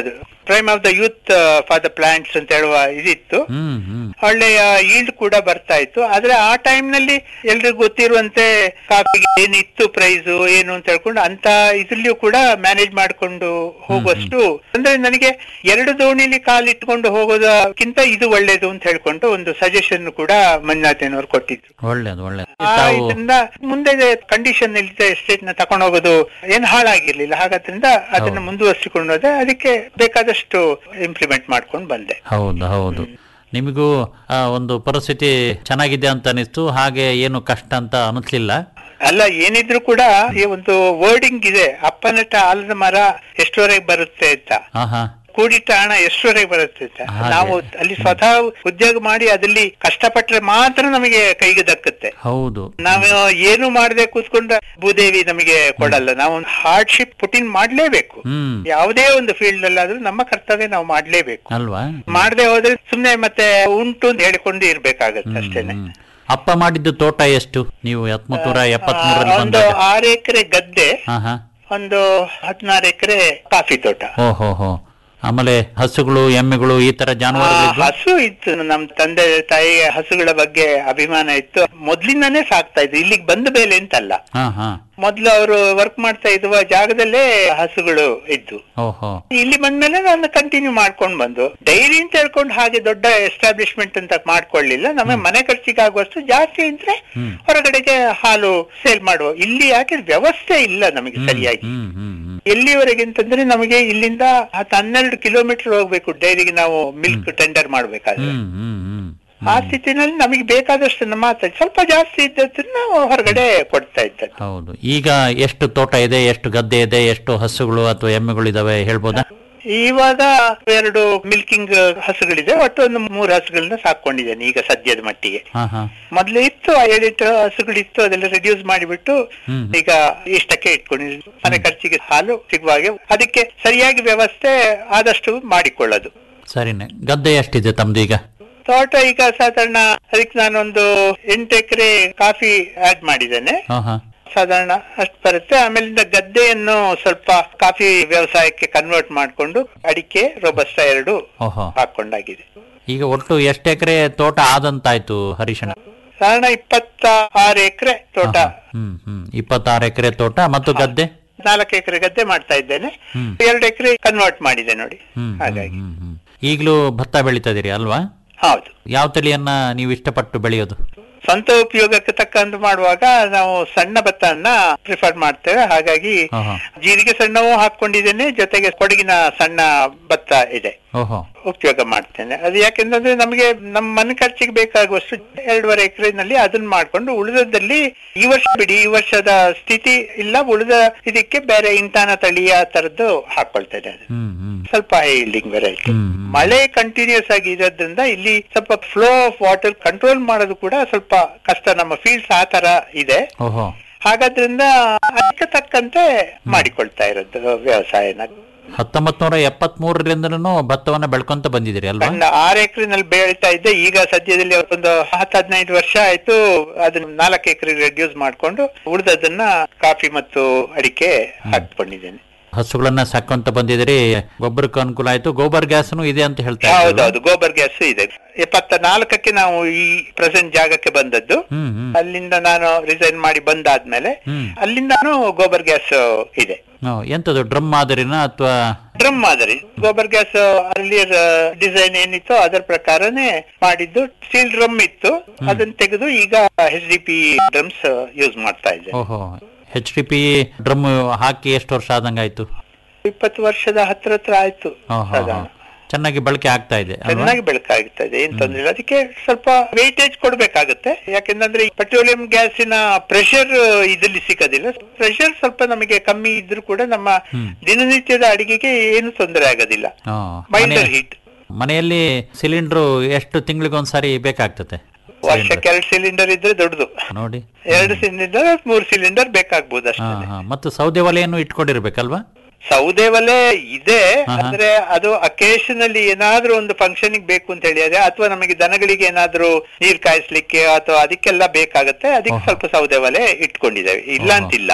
prime of the youth for the plants ಅಂತ ಹೇಳುವ ಇದಿತ್ತು
ಹ್ಮ್ ಹ್ಮ್
ಒಳ್ಳೆಯ ಈಲ್ಡ್ ಕೂಡ ಬರ್ತಾ ಇತ್ತು ಆದ್ರೆ ಆ ಟೈಮ್ ನಲ್ಲಿ ಎಲ್ರಿಗೂ ಗೊತ್ತಿರುವಂತೆ ಕಾಫಿಗೆ ಏನಿತ್ತು ಪ್ರೈಸ್ ಏನು ಅಂತ ಹೇಳ್ಕೊಂಡು ಅಂತ ಇದ್ರಲ್ಲಿಯೂ ಕೂಡ ಮ್ಯಾನೇಜ್ ಮಾಡ್ಕೊಂಡು ಹೋಗುವಷ್ಟು ಅಂದ್ರೆ ನನಗೆ ಎರಡು ದೋಣಿಲಿ ಕಾಲಿಟ್ಕೊಂಡು ಹೋಗೋದಕ್ಕಿಂತ ಇದು ಒಳ್ಳೇದು ಅಂತ ಹೇಳ್ಕೊಂಡು ಒಂದು ಸಜೆಷನ್ ಕೂಡ ಮಂಜುನಾಥನವರು ಕೊಟ್ಟಿದ್ರು
ಒಳ್ಳೇದು ಒಳ್ಳೇದು
ಆ
ತಾವು
ಇದರಿಂದ ಮುಂದೆ ಕಂಡೀಷನ್ ಇಲ್ಲದೆ ಎಸ್ಟೇಟ್ ನ ತಕೊಂಡು ಹೋಗೋದು ಏನ್ ಹಾಳಾಗಿರ್ಲಿಲ್ಲ ಹಾಗಾದ್ರಿಂದ ಅದನ್ನ ಮುಂದುವರಿಸಿಕೊಂಡು ಹೋದೆ ಅದಕ್ಕೆ ಬೇಕಾದಷ್ಟು ಇಂಪ್ಲಿಮೆಂಟ್ ಮಾಡ್ಕೊಂಡು ಬಂದೆ
ಹೌದು ಹೌದು ನಿಮಗೂ ಆ, ಒಂದು ಪರಿಸ್ಥಿತಿ ಚೆನ್ನಾಗಿದೆ ಅಂತ ಅನಿಸ್ತು ಹಾಗೆ ಏನು ಕಷ್ಟ ಅಂತ ಅನಿಸ್ಲಿಲ್ಲ
ಅಲ್ಲ ಏನಿದ್ರು ಕೂಡ ಈ ಒಂದು ವರ್ಡಿಂಗ್ ಇದೆ ಅಪ್ಪನಟ ಆಲದ ಮರ ಎಷ್ಟುವರೆಗೆ ಬರುತ್ತೆ ಅಂತ
ಹಾ ಹಾ
ಕೂಡಿಟ್ಟ ಹಣ ಎಷ್ಟುವರೆಗೆ ಬರುತ್ತೆ ಅಂತ
ಹಾಗೆ.
ನಾವು ಅಲ್ಲಿ ಸ್ವತಃ ಉದ್ಯೋಗ ಮಾಡಿ ಅದಲ್ಲಿ ಕಷ್ಟಪಟ್ರೆ ಮಾತ್ರ ನಮಗೆ ಕೈಗೆ ದಕ್ಕುತ್ತೆ
ಹೌದು
ನಾವು ಏನು ಮಾಡದೆ ಕೂತ್ಕೊಂಡ್ರೆ ಭೂದೇವಿ ನಮಗೆ ಕೊಡಲ್ಲ ನಾವು ಒಂದು ಹಾರ್ಡ್ಶಿಪ್ ಪುಟಿನ್ ಮಾಡ್ಲೇಬೇಕು
ಹ್ಮ್
ಯಾವುದೇ ಒಂದು ಫೀಲ್ಡ್ ಅಲ್ಲಾದ್ರೂ ನಮ್ಮ ಕರ್ತವ್ಯ ನಾವು ಮಾಡ್ಲೇಬೇಕು
ಅಲ್ವಾ
ಮಾಡದೆ ಹೋದ್ರೆ ಸುಮ್ನೆ ಮತ್ತೆ ಉಂಟು ಅಂತ ಹೇಳಿಕೊಂಡು ಇರ್ಬೇಕಾಗತ್ತೆ ಅಷ್ಟೇನೆ
ಹ್ಮ್. ಅಪ್ಪ ಮಾಡಿದ್ದು ತೋಟ ಎಷ್ಟು ನೀವು ಹತ್ಮೂರ ಎಪ್ಪತ್ಮೂರಲ್ಲಿ
ಒಂದು
ಬಂದಾಗ
ಆರು ಎಕರೆ ಗದ್ದೆ
ಹಾ ಹಾ
ಒಂದು ಹದಿನಾರು ಎಕರೆ ಕಾಫಿ ತೋಟ
ಓಹೋ ಹೋ ಆಮೇಲೆ ಹಸುಗಳು ಎಮ್ಮೆಗಳು ಈ ತರ
ಆ,
ಜಾನುವಾರುಗಳು
ಹಸು ಇತ್ತು ನಮ್ ತಂದೆ ತಾಯಿ ಹಸುಗಳ ಬಗ್ಗೆ ಅಭಿಮಾನ ಇತ್ತು ಮೊದ್ಲಿಂದಾನೇ ಸಾಕ್ತಾ ಇದ್ರು ಇಲ್ಲಿಗೆ ಬಂದ ಮೇಲೆ ಅಂತಲ್ಲ
ಹಾ ಹಾ
ಮೊದ್ಲು ಅವರು ವರ್ಕ್ ಮಾಡ್ತಾ ಇರುವ ಜಾಗದಲ್ಲೇ ಹಸುಗಳು ಇದ್ದು
ಓಹೋ
ಇಲ್ಲಿ ಬಂದ್ಮೇಲೆ ನಾನು ಕಂಟಿನ್ಯೂ ಮಾಡ್ಕೊಂಡು ಬಂದು ಡೈರಿ ಅಂತ ಹೇಳ್ಕೊಂಡು ಹಾಗೆ ದೊಡ್ಡ ಎಸ್ಟಾಬ್ಲಿಷ್ಮೆಂಟ್ ಅಂತ ಮಾಡ್ಕೊಳ್ಳಿಲ್ಲ ನಮ್ಮ ಮನೆ ಖರ್ಚಿಗಾಗುವಷ್ಟು ಜಾಸ್ತಿ ಇದ್ರೆ ಹೊರಗಡೆಗೆ ಹಾಲು ಸೇಲ್ ಮಾಡುವ ಇಲ್ಲಿ ಯಾಕೆ ವ್ಯವಸ್ಥೆ ಇಲ್ಲ ನಮಗೆ ಸರಿಯಾಗಿ
ಹ್ಮ್ ಹ್ಮ್ ಹ್ಮ್
ಎಲ್ಲಿವರೆಗೆ ಅಂತಂದ್ರೆ ನಮಗೆ ಇಲ್ಲಿಂದ ಹತ್ತು ಹನ್ನೆರಡು ಕಿಲೋಮೀಟರ್ ಹೋಗ್ಬೇಕು ಡೈರಿಗೆ ನಾವು ಮಿಲ್ಕ್ ಟೆಂಡರ್ ಮಾಡ್ಬೇಕಾದ್ರೆ
ಹ್ಮ್ ಹ್ಮ್ ಹ್ಮ್
ಆ ಸ್ಥಿತಿನಲ್ಲಿ ನಮಗೆ ಬೇಕಾದಷ್ಟು ಮಾತ್ರ ಸ್ವಲ್ಪ ಜಾಸ್ತಿ ಇದ್ದದನ್ನ ನಾವು ಹೊರಗಡೆ ಕೊಡ್ತಾ ಇದ್ದದ್ದು
ಹೌದು ಈಗ ಎಷ್ಟು ತೋಟ ಇದೆ ಎಷ್ಟು ಗದ್ದೆ ಇದೆ ಎಷ್ಟು ಹಸುಗಳು ಅಥವಾ ಎಮ್ಮೆಗಳು ಇದಾವೆ ಹೇಳ್ಬೋದಾ
ಇವಾಗ ಎರಡು ಮಿಲ್ಕಿಂಗ್ ಹಸುಗಳಿದೆ ಒಟ್ಟು ಒಂದು ಮೂರು ಹಸುಗಳನ್ನ ಸಾಕೊಂಡಿದ್ದೇನೆ ಈಗ ಸದ್ಯದ ಮಟ್ಟಿಗೆ
ಹಾ ಹಾ
ಮೊದ್ಲು ಇತ್ತು ಆ ಏಳೆಂಟು ಹಸುಗಳಿತ್ತು ಅದೆಲ್ಲ ರೆಡ್ಯೂಸ್ ಮಾಡಿಬಿಟ್ಟು
ಹ್ಮ್.
ಈಗ ಇಷ್ಟಕ್ಕೆ ಇಟ್ಕೊಂಡಿದ್ದೀನಿ ಮನೆ ಖರ್ಚಿಗೆ ಹಾಲು ಸಿಗುವ ಹಾಗೆ ಅದಕ್ಕೆ ಸರಿಯಾಗಿ ವ್ಯವಸ್ಥೆ ಆದಷ್ಟು ಮಾಡಿಕೊಳ್ಳೋದು
ಸರಿನೆ ಗದ್ದೆ ಎಷ್ಟಿದೆ ತಮ್ದು ಈಗ
ತೋಟ ಈಗ ಸಾಧಾರಣ ಅದಕ್ಕೆ ನಾನೊಂದು ಎಂಟು ಎಕರೆ ಕಾಫಿ ಆಡ್ ಮಾಡಿದ್ದೇನೆ
ಹಾ ಹಾ
ಸಾಧಾರಣ ಅಷ್ಟು ಬರುತ್ತೆ ಆಮೇಲಿಂದ ಗದ್ದೆಯನ್ನು ಸ್ವಲ್ಪ ಕಾಫಿ ವ್ಯವಸಾಯಕ್ಕೆ ಕನ್ವರ್ಟ್ ಮಾಡಿಕೊಂಡು ಅಡಿಕೆ ರೋಬಸ್ಟ ಎರಡು
ಓಹೋ
ಹಾಕೊಂಡಾಗಿದೆ
ಈಗ ಒಟ್ಟು ಎಷ್ಟು ಎಕರೆ ತೋಟ ಆದಂತಾಯ್ತು ಹರೀಶಣ್ಣ
ಸಾಧಾರಣ ಇಪ್ಪತ್ತ ಆರು ಎಕರೆ ತೋಟ
ಹ್ಮ್ ಹ್ಮ್ ಇಪ್ಪತ್ತಾರು ಎಕರೆ ತೋಟ ಮತ್ತು ಗದ್ದೆ
ನಾಲ್ಕು ಎಕರೆ ಗದ್ದೆ ಮಾಡ್ತಾ ಇದ್ದೇನೆ
ಹ್ಮ್.
ಎರಡು ಎಕರೆ ಕನ್ವರ್ಟ್ ಮಾಡಿದೆ ನೋಡಿ
ಹ್ಮ್
ಹಾಗಾಗಿ
ಹ್ಮ್ ಹ್ಮ್ ಈಗಲೂ ಭತ್ತ ಬೆಳೀತಾ ಇದೀರಿ ಅಲ್ವಾ
ಹೌದು
ಯಾವ ತಳಿಯನ್ನ ನೀವು ಇಷ್ಟಪಟ್ಟು ಬೆಳೆಯೋದು
ಸ್ವಂತ ಉಪಯೋಗಕ್ಕೆ ತಕ್ಕಂತ ಮಾಡುವಾಗ ನಾವು ಸಣ್ಣ ಭತ್ತವನ್ನ ಪ್ರಿಫರ್ ಮಾಡ್ತೇವೆ ಹಾಗಾಗಿ
ಹಾ, ಹಾ.
ಜೀರಿಗೆ ಸಣ್ಣವೂ ಹಾಕೊಂಡಿದ್ದೇನೆ ಜೊತೆಗೆ ಕೊಡಗಿನ ಸಣ್ಣ ಭತ್ತ ಇದೆ
ಓಹೋ
ಉಪಯೋಗ ಮಾಡ್ತೇನೆ ಅದು ಯಾಕೆಂದ್ರೆ ನಮಗೆ ನಮ್ಮ ಮನೆ ಖರ್ಚಿಗೆ ಬೇಕಾಗುವಷ್ಟು ಎರಡೂವರೆ ಎಕರೆನಲ್ಲಿ ಅದನ್ನ ಮಾಡ್ಕೊಂಡು ಉಳಿದದಲ್ಲಿ ಈ ವರ್ಷ ಬಿಡಿ ಈ ವರ್ಷದ ಸ್ಥಿತಿ ಇಲ್ಲ ಉಳಿದ ಇದಕ್ಕೆ ಬೇರೆ ಇಂಟಾನ ತಳಿಯ ತರದ್ದು ಹಾಕೊಳ್ತೇನೆ ಅದು.
ಹ್ಮ್ ಹ್ಮ್
ಸ್ವಲ್ಪ ಹೈಲ್ಡಿಂಗ್ ವೆರೈಟಿ
ಹ್ಮ್, ಹ್ಮ್.
ಮಳೆ ಕಂಟಿನ್ಯೂಸ್ ಆಗಿ ಇರೋದ್ರಿಂದ ಇಲ್ಲಿ ಸ್ವಲ್ಪ ಫ್ಲೋ ಆಫ್ ವಾಟರ್ ಕಂಟ್ರೋಲ್ ಮಾಡೋದು ಕೂಡ ಸ್ವಲ್ಪ ಕಷ್ಟ ನಮ್ಮ ಫೀಲ್ಡ್ಸ್ ಆ ತರ ಇದೆ
ಓಹೋ
ಹಾಗಾದ್ರಿಂದ ಅದಕ್ಕೆ ತಕ್ಕಂತೆ ಮಾಡಿಕೊಳ್ತಾ ಇರೋದು ವ್ಯವಸಾಯನ
ಹತ್ತೊಂಬತ್ ನೂರ ಎಪ್ಪತ್ ಮೂರರಿಂದನೂ ಭತ್ತವನ್ನ ಬೆಳ್ಕೊಂತ ಬಂದಿದ್ದೀರಿ ಅಲ್ವಾ
ಸಣ್ಣ ಆರು ಎಕರೆನಲ್ಲಿ ಬೆಳೀತಾ ಇದ್ದೆ ಈಗ ಸದ್ಯದಲ್ಲಿ ಒಂದು ಹತ್ತು ಹದಿನೈದು ವರ್ಷ ಆಯ್ತು ಅದನ್ನ ನಾಲ್ಕು ಎಕರೆ ರೆಡ್ಯೂಸ್ ಮಾಡ್ಕೊಂಡು ಉಳಿದದನ್ನ ಕಾಫಿ ಮತ್ತು ಅಡಿಕೆ ಹಾಕೊಂಡಿದ್ದೇನೆ
ಹಸುಗಳನ್ನ ಸಾಕೊಂತ ಬಂದಿದ್ದೀರಿ ಗೊಬ್ಬರಕ್ಕೂ ಅನುಕೂಲ ಆಯ್ತು ಗೋಬರ್ ಗ್ಯಾಸ್ನು ಇದೆ ಅಂತ ಹೇಳ್ತಾ ಇದ್ರಲ್ವಾ?
ಹೌದೌದು ಗೋಬರ್ ಗ್ಯಾಸ್ ಇದೆ ಎಪ್ಪತ್ತ ನಾಲ್ಕಕ್ಕೆ ನಾವು ಈ ಪ್ರೆಸೆಂಟ್ ಜಾಗಕ್ಕೆ ಬಂದದ್ದು
ಹ್ಮ್ ಹ್ಮ್
ಅಲ್ಲಿಂದ ನಾನು ರಿಸೈನ್ ಮಾಡಿ ಬಂದಾದ್ಮೇಲೆ
ಹ್ಮ್.
ಅಲ್ಲಿಂದಾನು ಗೋಬರ್ ಗ್ಯಾಸ್ ಇದೆ
ಹ್ಮ್. ಎಂತದು ಡ್ರಮ್ ಮಾದರಿನ ಅಥವಾ
ಡ್ರಮ್ ಮಾದರಿ ಗೋಬರ್ ಗ್ಯಾಸ್ ಅಲ್ಲಿ ಡಿಸೈನ್ ಏನಿತ್ತು ಅದರ ಪ್ರಕಾರನೇ ಮಾಡಿದ್ದು ಸ್ಟೀಲ್ ಡ್ರಮ್ ಇತ್ತು ಅದನ್ನ ತೆಗೆದು ಈಗ H D P drums use ಮಾಡ್ತಾ ಇದ್ದೆ
ಓಹೋ ಹೆಚ್ ಡಿ ಪಿ ಡ್ರಮ್ ಹಾಕಿ ಎಷ್ಟು ವರ್ಷ ಆದಂಗಾಯ್ತು
ಇಪ್ಪತ್ತು ವರ್ಷದ ಹತ್ರ ಹತ್ರ ಆಯ್ತು
ಓಹೋ
ಸಾಧಾರಣ.
ಚೆನ್ನಾಗಿ ಬಳಕೆ ಆಗ್ತಾ ಇದೆ ಅಲ್ವಾ
ಚೆನ್ನಾಗಿ ಬೆಳಕಾಗ್ತಾ ಇದೆ ಏನ್ ತೊಂದ್ರೆ ಇಲ್ಲ ಅದಕ್ಕೆ ಸ್ವಲ್ಪ ವೇಟೇಜ್ ಕೊಡ್ಬೇಕಾಗುತ್ತೆ ಯಾಕೆಂದ್ರೆ ಪೆಟ್ರೋಲಿಯಂ ಗ್ಯಾಸಿನ ಪ್ರೆಷರ್ ಇದಲ್ಲಿ ಸಿಗೋದಿಲ್ಲ ಪ್ರೆಷರ್ ಸ್ವಲ್ಪ ನಮಗೆ ಕಮ್ಮಿ ಇದ್ರೂ ಕೂಡ ನಮ್ಮ ದಿನನಿತ್ಯದ ಅಡಿಗೆಗೆ ಏನು ತೊಂದರೆ ಆಗೋದಿಲ್ಲ
ಹಾ.
ಮೈಲ್ಡರ್
ಮನೆ-
ಹೀಟ್
ಮನೆಯಲ್ಲಿ ಸಿಲಿಂಡ್ರು ಎಷ್ಟು ತಿಂಗಳಿಗೊಂದ್ಸಾರಿ ಬೇಕಾಗ್ತದೆ
ವರ್ಷಕ್ಕೆ ಎರಡು ಸಿಲಿಂಡರ್ ಇದ್ರೆ ದೊಡ್ಡದು
ನೋಡಿ
ಎರಡು ಸಿಲಿಂಡರ್ ಮೂರು ಸಿಲಿಂಡರ್ ಬೇಕಾಗ್ಬೋದು
ಹಾ
ಅಷ್ಟೇ
ಹಾ ಮತ್ತು ಸೌದೆ ಒಲೆಯನ್ನು ಇಟ್ಕೊಂಡಿರ್ಬೇಕಲ್ವಾ
ಸೌದೆ ಒಲೆ ಇದೆ
ಹಾ, ಹಾ.
ಅಂದ್ರೆ ಅದು ಅಕೇಶನಲ್ಲಿ ಏನಾದ್ರೂ ಒಂದು ಫಂಕ್ಷನ್ ಬೇಕು ಅಂತ ಹೇಳಿದ್ರೆ ಅಥವಾ ನಮಗೆ ದನಗಳಿಗೆ ಏನಾದ್ರೂ ನೀರ್ ಕಾಯಿಸ್ಲಿಕ್ಕೆ ಅಥವಾ ಅದಕ್ಕೆಲ್ಲ ಬೇಕಾಗುತ್ತೆ ಅದಕ್ಕೆ
ಓಹೋ.
ಸ್ವಲ್ಪ ಸೌದೆ ಒಲೆ ಇಟ್ಕೊಂಡಿದ್ದೇವೆ ಇಲ್ಲ
ಓಹೋ.
ಅಂತಿಲ್ಲ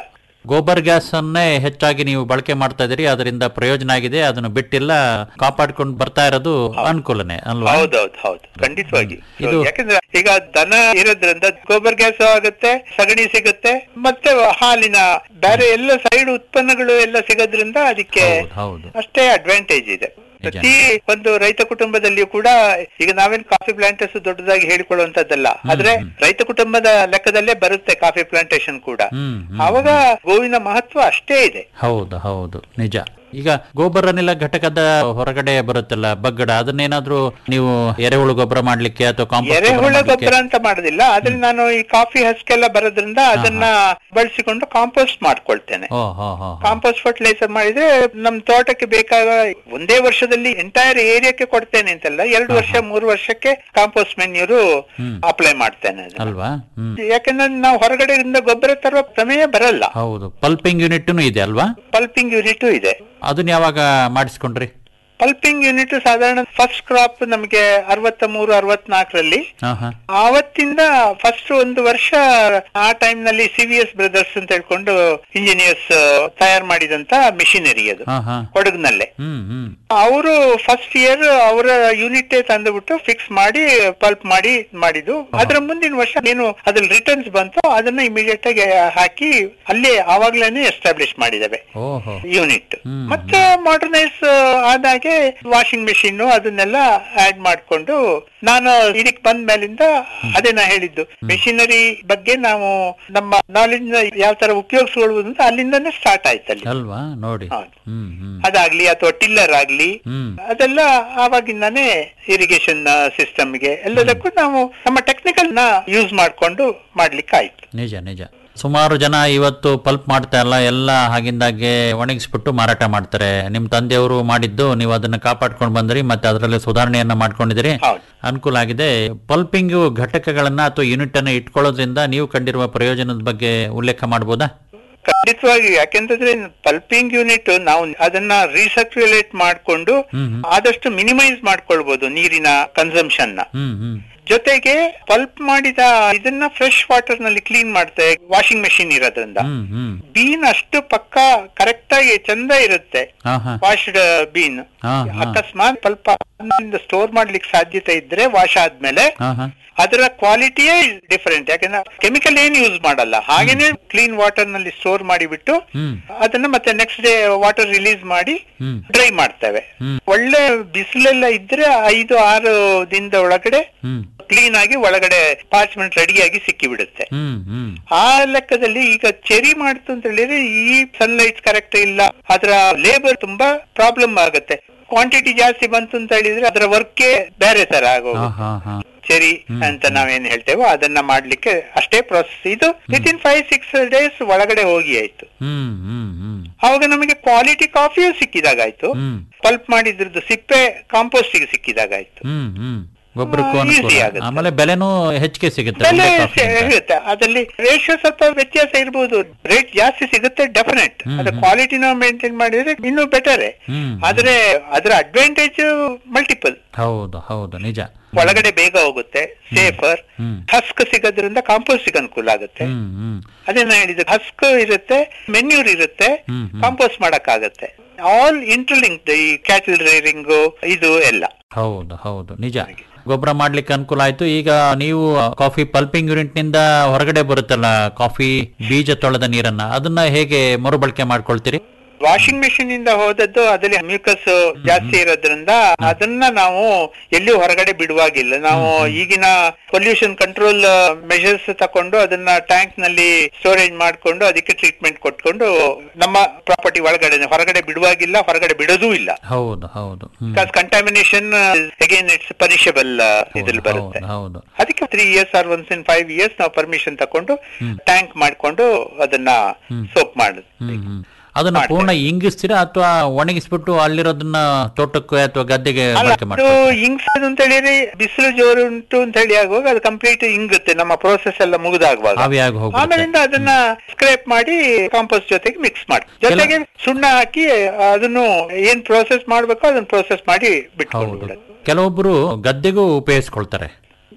ಗೋಬರ್ ಗ್ಯಾಸ್ ಅನ್ನೇ ಹೆಚ್ಚಾಗಿ ನೀವು ಬಳಕೆ ಮಾಡ್ತಾ ಇದೀರಿ ಅದರಿಂದ ಪ್ರಯೋಜನ ಆಗಿದೆ ಅದನ್ನು ಬಿಟ್ಟಿಲ್ಲ ಕಾಪಾಡ್ಕೊಂಡು ಬರ್ತಾ ಇರೋದು ಅನುಕೂಲನೇ ಅಲ್ವಾ
ಹೌದೌದು ಹೌದು ಖಂಡಿತವಾಗಿ
ಇದು-
ಯಾಕಂದ್ರೆ ಈಗ ದನ ಇರೋದ್ರಿಂದ ಗೊಬ್ಬರ ಗ್ಯಾಸ್ ಆಗುತ್ತೆ ಸಗಣಿ ಸಿಗುತ್ತೆ ಮತ್ತೆ ಹಾಲಿನ ಬೇರೆ ಎಲ್ಲ ಸೈಡ್ ಉತ್ಪನ್ನಗಳು ಎಲ್ಲ ಸಿಗೋದ್ರಿಂದ ಅದಕ್ಕೆ
ಹೌದು
ಅಷ್ಟೇ ಅಡ್ವಾಂಟೇಜ್ ಇದೆ ಪ್ರತಿ ಒಂದು ರೈತ ಕುಟುಂಬದಲ್ಲಿಯೂ ಕೂಡ ಈಗ ನಾವೇನ್ ಕಾಫಿ ಪ್ಲಾಂಟರ್ಸ್ ದೊಡ್ಡದಾಗಿ ಹೇಳಿಕೊಳ್ಳುವಂತದ್ದಲ್ಲ ಆದ್ರೆ ರೈತ ಕುಟುಂಬದ ಲೆಕ್ಕದಲ್ಲೇ ಬರುತ್ತೆ ಕಾಫಿ ಪ್ಲಾಂಟೇಶನ್ ಕೂಡ
ಹ್ಮ್
ಆವಾಗ ಗೋವಿನ ಮಹತ್ವ ಅಷ್ಟೇ ಇದೆ
ಹೌದು ಹೌದು ನಿಜ ಈಗ ಗೊಬ್ಬರ ಅನಿಲ ಘಟಕದ ಹೊರಗಡೆ ಬರುತ್ತಲ್ಲ ಬಗ್ಗಡ ಅದನ್ನೇನಾದ್ರೂ ನೀವು ಎರೆಹುಳು ಗೊಬ್ಬರ ಮಾಡ್ಲಿಕ್ಕೆ ಅಥವಾ ಕಾಂಪೋಸ್ಟ್
ಎರೆಹುಳ ಗೊಬ್ಬರ ಅಂತ ಮಾಡೋದಿಲ್ಲ ಆದ್ರೆ ನಾನು ಈ ಕಾಫಿ ಹಸ್ಕೆಲ್ಲ ಬರೋದ್ರಿಂದ ಅದನ್ನ ಬಳಸಿಕೊಂಡು ಕಾಂಪೋಸ್ಟ್ ಮಾಡ್ಕೊಳ್ತೇನೆ
ಓ ಹೋ ಹೋ
ಕಾಂಪೋಸ್ಟ್ ಫರ್ಟಿಲೈಸರ್ ಮಾಡಿದ್ರೆ ನಮ್ ತೋಟಕ್ಕೆ ಬೇಕಾದ ಒಂದೇ ವರ್ಷದಲ್ಲಿ ಎಂಟೈರ್ ಏರಿಯಾಕ್ಕೆ ಕೊಡ್ತೇನೆ ಅಂತಲ್ಲ ಎರಡು ವರ್ಷ ಮೂರು ವರ್ಷಕ್ಕೆ ಕಾಂಪೋಸ್ಟ್ ಮೆನ್ಯೂರು ಅಪ್ಲೈ ಮಾಡ್ತೇನೆ ಅದನ್ನ.
ಅಲ್ವಾ ಹ್ಮ್
ಯಾಕಂದ್ರೆ ನಾವು ಹೊರಗಡೆಯಿಂದ ಗೊಬ್ಬರ ತರುವ ಪ್ರಮೇಯ ಬರಲ್ಲ
ಹೌದು ಪಲ್ಪಿಂಗ್ ಯೂನಿಟ್ ಇದೆ ಅಲ್ವಾ
ಪಲ್ಪಿಂಗ್ ಯೂನಿಟ್ ಇದೆ
ಅದನ್ನ ಯಾವಾಗ ಮಾಡಿಸ್ಕೊಂಡ್ರಿ
ಪಲ್ಪಿಂಗ್ ಯೂನಿಟ್ ಸಾಧಾರಣ ಫಸ್ಟ್ ಕ್ರಾಪ್ ನಮಗೆ ಅರವತ್ತ ಮೂರು ಅರವತ್ನಾಲ್ಕರಲ್ಲಿ
ಹಾ ಹಾ
ಆವತ್ತಿಂದ ಫಸ್ಟ್ ಒಂದು ವರ್ಷ ಆ ಟೈಮ್ ನಲ್ಲಿ ಸಿ ವಿ ಎಸ್ ಬ್ರದರ್ಸ್ ಅಂತ ಹೇಳ್ಕೊಂಡು ಇಂಜಿನಿಯರ್ಸ್ ತಯಾರು ಮಾಡಿದಂತ ಮಿಷಿನರಿ ಅದು
ಹಾ ಹಾ
ಕೊಡಗಿನಲ್ಲೇ
ಹ್ಮ್ ಹ್ಮ್
ಅವರು ಫಸ್ಟ್ ಇಯರ್ ಅವರ ಯೂನಿಟ್ ತಂದುಬಿಟ್ಟು ಫಿಕ್ಸ್ ಮಾಡಿ ಪಲ್ಪ್ ಮಾಡಿ ಮಾಡಿದ್ದು ಅದರ ಮುಂದಿನ ವರ್ಷ ಏನು ಅದ್ರಲ್ಲಿ ರಿಟರ್ನ್ಸ್ ಬಂತು ಅದನ್ನ ಇಮಿಡಿಯೇಟ್ ಆಗಿ ಹಾಕಿ ಅಲ್ಲೇ ಆವಾಗ್ಲೇನೆ ಎಸ್ಟಾಬ್ಲಿಷ್ ಮಾಡಿದ್ದೇವೆ
ಓಹೋ
ಯೂನಿಟ್ ಮತ್ತೆ ಮಾಡರ್ನೈಸ್ ಆದಾಗೆ ವಾಷಿಂಗ್ ಮೆಷಿನ್ ಅದನ್ನೆಲ್ಲ ಆಡ್ ಮಾಡ್ಕೊಂಡು ನಾನು ಇದಕ್ ಬಂದ ಮೇಲಿಂದ ಅದೇ ನಾ ಹೇಳಿದ್ದು ಮೆಷಿನರಿ ಬಗ್ಗೆ ನಾವು ನಮ್ಮ ನಾಲೆಜ್ ಯಾವ ತರ ಉಪಯೋಗಿಸ್ಕೊಳ್ಬೋದು ಅಂತ ಅಲ್ಲಿಂದಾನೇ ಸ್ಟಾರ್ಟ್ ಆಯ್ತು ಅಲ್ಲಿ
ಅಲ್ವಾ ನೋಡಿ
ಹೌದು.
ಹ್ಮ್ ಹ್ಮ್
ಅದಾಗ್ಲಿ ಅಥವಾ ಟಿಲ್ಲರ್ ಆಗ್ಲಿ
ಹ್ಮ್
ಅದೆಲ್ಲ ಆವಾಗಿಂದಾನೇ ಇರಿಗೇಷನ್ ಸಿಸ್ಟಮ್ಗೆ ಎಲ್ಲದಕ್ಕೂ ನಾವು ನಮ್ಮ ಟೆಕ್ನಿಕಲ್ ನ ಯೂಸ್ ಮಾಡ್ಕೊಂಡು ಮಾಡ್ಲಿಕ್ಕೆ ಆಯ್ತು
ನಿಜ ನಿಜ ಸುಮಾರು ಜನ ಇವತ್ತು ಪಲ್ಪ್ ಮಾಡ್ತಾ ಇಲ್ಲ ಎಲ್ಲ ಹಾಗಿಂದಾಗೆ ಒಣಗಿಸ್ಬಿಟ್ಟು ಮಾರಾಟ ಮಾಡ್ತಾರೆ ನಿಮ್ ತಂದೆಯವರು ಮಾಡಿದ್ದು ನೀವು ಅದನ್ನ ಕಾಪಾಡ್ಕೊಂಡು ಬಂದ್ರಿ ಮತ್ತೆ ಅದರಲ್ಲಿ ಸುಧಾರಣೆಯನ್ನ ಮಾಡ್ಕೊಂಡಿದ್ದೀರಿ ಅನುಕೂಲ ಆಗಿದೆ ಪಲ್ಪಿಂಗ್ ಘಟಕಗಳನ್ನ ಅಥವಾ ಯೂನಿಟ್ ಅನ್ನ ಇಟ್ಕೊಳ್ಳೋದ್ರಿಂದ ನೀವು ಕಂಡಿರುವ ಪ್ರಯೋಜನದ ಬಗ್ಗೆ ಉಲ್ಲೇಖ ಮಾಡಬಹುದಾ
ಖಂಡಿತವಾಗಿ ಯಾಕೆಂತಂದ್ರೆ ಪಲ್ಪಿಂಗ್ ಯೂನಿಟ್ ನಾವು ಅದನ್ನ ರೀಸರ್ಕ್ಯುಲೇಟ್ ಮಾಡ್ಕೊಂಡು ಆದಷ್ಟು ಮಿನಿಮೈಸ್ ಮಾಡ್ಕೊಳ್ಬಹುದು ನೀರಿನ ಕನ್ಸಂಪ್ಷನ್ ನ
ಹ್ಮ್ ಹ್ಮ್
ಜೊತೆಗೆ ಪಲ್ಪ್ ಮಾಡಿದ ಇದನ್ನ ಫ್ರೆಶ್ ವಾಟರ್ ನಲ್ಲಿ ಕ್ಲೀನ್ ಮಾಡ್ತೇವೆ ವಾಷಿಂಗ್ ಮೆಷಿನ್ ಇರೋದ್ರಿಂದ
ಹ್ಮ್ ಹ್ಮ್
ಬೀನ್ ಅಷ್ಟು ಪಕ್ಕ ಕರೆಕ್ಟ್ ಆಗಿ ಚಂದ ಇರುತ್ತೆ
ಹಾ ಹಾ
ವಾಶ್ಡ್ ಬೀನ್
ಹಾ ಹಾ
ಅಕಸ್ಮಾತ್ ಸ್ವಲ್ಪ ಸ್ಟೋರ್ ಮಾಡ್ಲಿಕ್ಕೆ ಸಾಧ್ಯತೆ ಇದ್ರೆ ವಾಶ್ ಆದ್ಮೇಲೆ
ಹಾ ಹಾ
ಅದರ ಕ್ವಾಲಿಟಿಯೇ ಡಿಫರೆಂಟ್ ಯಾಕಂದ್ರೆ ಕೆಮಿಕಲ್ ಏನು ಯೂಸ್ ಮಾಡಲ್ಲ ಹಾಗೇನೆ ಕ್ಲೀನ್ ವಾಟರ್ ನಲ್ಲಿ ಸ್ಟೋರ್ ಮಾಡಿಬಿಟ್ಟು
ಹ್ಮ್
ಅದನ್ನ ಮತ್ತೆ ನೆಕ್ಸ್ಟ್ ಡೇ ವಾಟರ್ ರಿಲೀಸ್ ಮಾಡಿ
ಹ್ಮ್
ಡ್ರೈ ಮಾಡ್ತೇವೆ
ಹ್ಮ್.
ಒಳ್ಳೆ ಬಿಸಿಲೆಲ್ಲ ಇದ್ರೆ ಐದು ಆರು ದಿನದ ಒಳಗಡೆ
ಹ್ಮ್
ಕ್ಲೀನ್ ಆಗಿ ಒಳಗಡೆ ಪಾರ್ಚ್ಮೆಂಟ್ ರೆಡಿಯಾಗಿ ಸಿಕ್ಕಿ ಬಿಡುತ್ತೆ
ಹ್ಮ್ ಹ್ಮ್
ಆ ಲೆಕ್ಕದಲ್ಲಿ ಈಗ ಚೆರಿ ಮಾಡ್ತು ಅಂತ ಹೇಳಿದ್ರೆ ಈ ಸನ್ಲೈಟ್ ಕರೆಕ್ಟ್ ಇಲ್ಲ ಅದರ ಲೇಬರ್ ತುಂಬಾ ಪ್ರಾಬ್ಲಮ್ ಆಗುತ್ತೆ ಕ್ವಾಂಟಿಟಿ ಜಾಸ್ತಿ ಬಂತು ಅಂತ ಹೇಳಿದ್ರೆ ಅದರ ವರ್ಕೇ ಬೇರೆ ತರ
ಹಾ
ಆಗೋದು
ಹಾ ಹಾ
ಚೆರಿ ಅಂತ ನಾವೇನ್ ಹೇಳ್ತೇವೋ ಅದನ್ನ ಮಾಡ್ಲಿಕ್ಕೆ ಅಷ್ಟೇ ಪ್ರೊಸೆಸ್ ಇದು within five six days ಒಳಗಡೆ ಹೋಗಿ ಆಯ್ತು
ಹ್ಮ್ ಹ್ಮ್ ಹ್ಮ್
ಅವಾಗ ನಮಗೆ ಕ್ವಾಲಿಟಿ ಕಾಫಿಯೂ ಸಿಕ್ಕಿದಾಗಾಯ್ತು
ಹ್ಮ್
ಪಲ್ಪ್ ಮಾಡಿದ್ರದ್ದು ಸಿಪ್ಪೆ ಕಾಂಪೋಸ್ಟ್ ಗೆ ಸಿಕ್ಕಿದಾಗಾಯ್ತು
ಹ್ಮ್ ಹ್ಮ್ ಗೊಬ್ಬರಕ್ಕೂ
ಆ,
ಅನುಕೂಲ
easy ಆಗುತ್ತೆ.
ಆಮೇಲೆ ಬೆಲೆನೂ ಹೆಚ್ಚಿಗೆ ಸಿಗುತ್ತೆ
ಬೆಲೆ
ಒಳ್ಳೆ ಕಾಫಿಗಿಂತ.
ಸಿಗುತ್ತೆ ಅದ್ರಲ್ಲಿ ರೇಷಿಯೋ ಸ್ವಲ್ಪ ವ್ಯತ್ಯಾಸ ಇರ್ಬೋದು ರೇಟ್ ಜಾಸ್ತಿ ಸಿಗುತ್ತೆ ಡೆಫಿನೆಟ್
ಹ್ಮ್,
ಅದ್ರ
ಹ್ಮ್.
ಕ್ವಾಲಿಟಿನ ಮೇಂಟೈನ್ ಮಾಡಿದ್ರೆ ಇನ್ನೂ ಬೆಟರ್
ಹ್ಮ್
ಆದ್ರೆ ಅದರ ಅಡ್ವಾಂಟೇಜ್ ಮಲ್ಟಿಪಲ್
ಹೌದು ಹೌದು ನಿಜ
ಒಳಗಡೆ ಬೇಗ ಹೋಗುತ್ತೆ ಸೇಫರ್
ಹ್ಮ್
ಹಸ್ಕ್ ಸಿಗೋದ್ರಿಂದ ಕಾಂಪೋಸ್ಟ್ ಅನುಕೂಲ ಆಗುತ್ತೆ
ಹ್ಮ್ ಹ್ಮ್
ಅದೇ ನಾ ಹೇಳಿದ್ದು ಹಸ್ಕ್ ಇರುತ್ತೆ ಮೆನ್ಯೂರ್ ಇರುತ್ತೆ
ಹ್ಮ್, ಹ್ಮ್.
ಕಾಂಪೋಸ್ಟ್ ಮಾಡಕ್ಕಾಗತ್ತೆ ಆಲ್ ಇಂಟರ್ಲಿಂಕ್ ಈ ಕ್ಯಾಟಲ್ ರೇರಿಂಗ್ ಇದು ಎಲ್ಲ
ಹೌದು ಹೌದು ನಿಜ ಗೊಬ್ಬರ ಮಾಡ್ಲಿಕ್ಕೆ ಅನುಕೂಲ ಆಯ್ತು ಈಗ ನೀವು ಕಾಫಿ ಪಲ್ಪಿಂಗ್ ಯೂನಿಟ್ ನಿಂದ ಹೊರಗಡೆ ಬರುತ್ತಲ್ಲ ಕಾಫಿ ಬೀಜ ತೊಳೆದ ನೀರನ್ನ ಅದನ್ನ ಹೇಗೆ ಮರುಬಳಕೆ ಮಾಡ್ಕೊಳ್ತೀರಿ
ವಾಷಿಂಗ್ ಮೆಷಿನ್ ಇಂದ ಹೋದದ್ದು ಅದರಲ್ಲಿ ಮ್ಯೂಕಸ್ ಜಾಸ್ತಿ ಇರೋದ್ರಿಂದ ಅದನ್ನ ನಾವು ಎಲ್ಲಿಯೂ ಹೊರಗಡೆ ಬಿಡುವಾಗಿಲ್ಲ ನಾವು ಈಗಿನ ಪೊಲ್ಯೂಷನ್ ಕಂಟ್ರೋಲ್ ಮೆಷರ್ಸ್ ತಕೊಂಡು ಅದನ್ನ ಟ್ಯಾಂಕ್ ನಲ್ಲಿ ಸ್ಟೋರೇಜ್ ಮಾಡ್ಕೊಂಡು ಅದಕ್ಕೆ ಟ್ರೀಟ್ಮೆಂಟ್ ಕೊಟ್ಕೊಂಡು ನಮ್ಮ ಪ್ರಾಪರ್ಟಿ ಒಳಗಡೆ ಹೊರಗಡೆ ಬಿಡುವಾಗಿಲ್ಲ ಹೊರಗಡೆ ಬಿಡೋದೂ ಇಲ್ಲ
ಹೌದು ಹೌದು ಹ್ಮ್.
Because contamination again it's punishable ಇದ್ರಲ್ಲಿ ಬರುತ್ತೆ
ಹೌದು ಹೌದು
ಅದಕ್ಕೆ three years or once in five years ನಾವು ಪರ್ಮಿಷನ್ ತಕೊಂಡು ಟ್ಯಾಂಕ್ ಮಾಡ್ಕೊಂಡು ಅದನ್ನ ಸೋಪ್ ಮಾಡುದು
ಹ್ಮ್ ಹ್ಮ್ ಅದನ್ನ ಪೂರ್ಣ ಇಂಗಿಸ್ತೀರಾ ಅಥವಾ ಒಣಗಿಸ್ಬಿಟ್ಟು ಅಲ್ಲಿರೋದನ್ನ ತೋಟಕ್ಕೆ ಅಥವಾ ಗದ್ದೆಗೆ
ಅಲ್ಲ
ಬಳಕೆ
ಅದು
ಮಾಡ್ತೀರಾ
ಇಂಗ್ಸೋದು ಅಂತ ಹೇಳಿದ್ರೆ ಬಿಸಿಲು ಜೋರು ಉಂಟು ಅಂತ ಹೇಳಿ ಆಗುವಾಗ ಅದು ಕಂಪ್ಲೀಟ್ ಇಂಗುತ್ತೆ ನಮ್ಮ ಪ್ರೋಸೆಸ್ ಎಲ್ಲ ಮುಗಿದಾಗುವಾಗ
ಆವಿಯಾಗಿ ಹೋಗ್ಬಿಡುತ್ತೆ.
ಆಮೇಲಿಂದ ಅದನ್ನ ಸ್ಕ್ರೇಪ್ ಮಾಡಿ ಕಾಂಪೋಸ್ಟ್ ಜೊತೆಗೆ ಮಿಕ್ಸ್ ಮಾಡಿ ಜೊತೆಗೆ ಸುಣ್ಣ ಹಾಕಿ ಅದನ್ನು ಏನ್ ಪ್ರೋಸೆಸ್ ಮಾಡ್ಬೇಕೋ ಅದನ್ನ ಪ್ರೋಸೆಸ್ ಮಾಡಿ ಬಿಟ್ಕೊಂಡು
ಹೌದು ಕೆಲವೊಬ್ರು ಗದ್ದೆಗೂ ಉಪಯೋಗಿಸ್ಕೊಳ್ತಾರೆ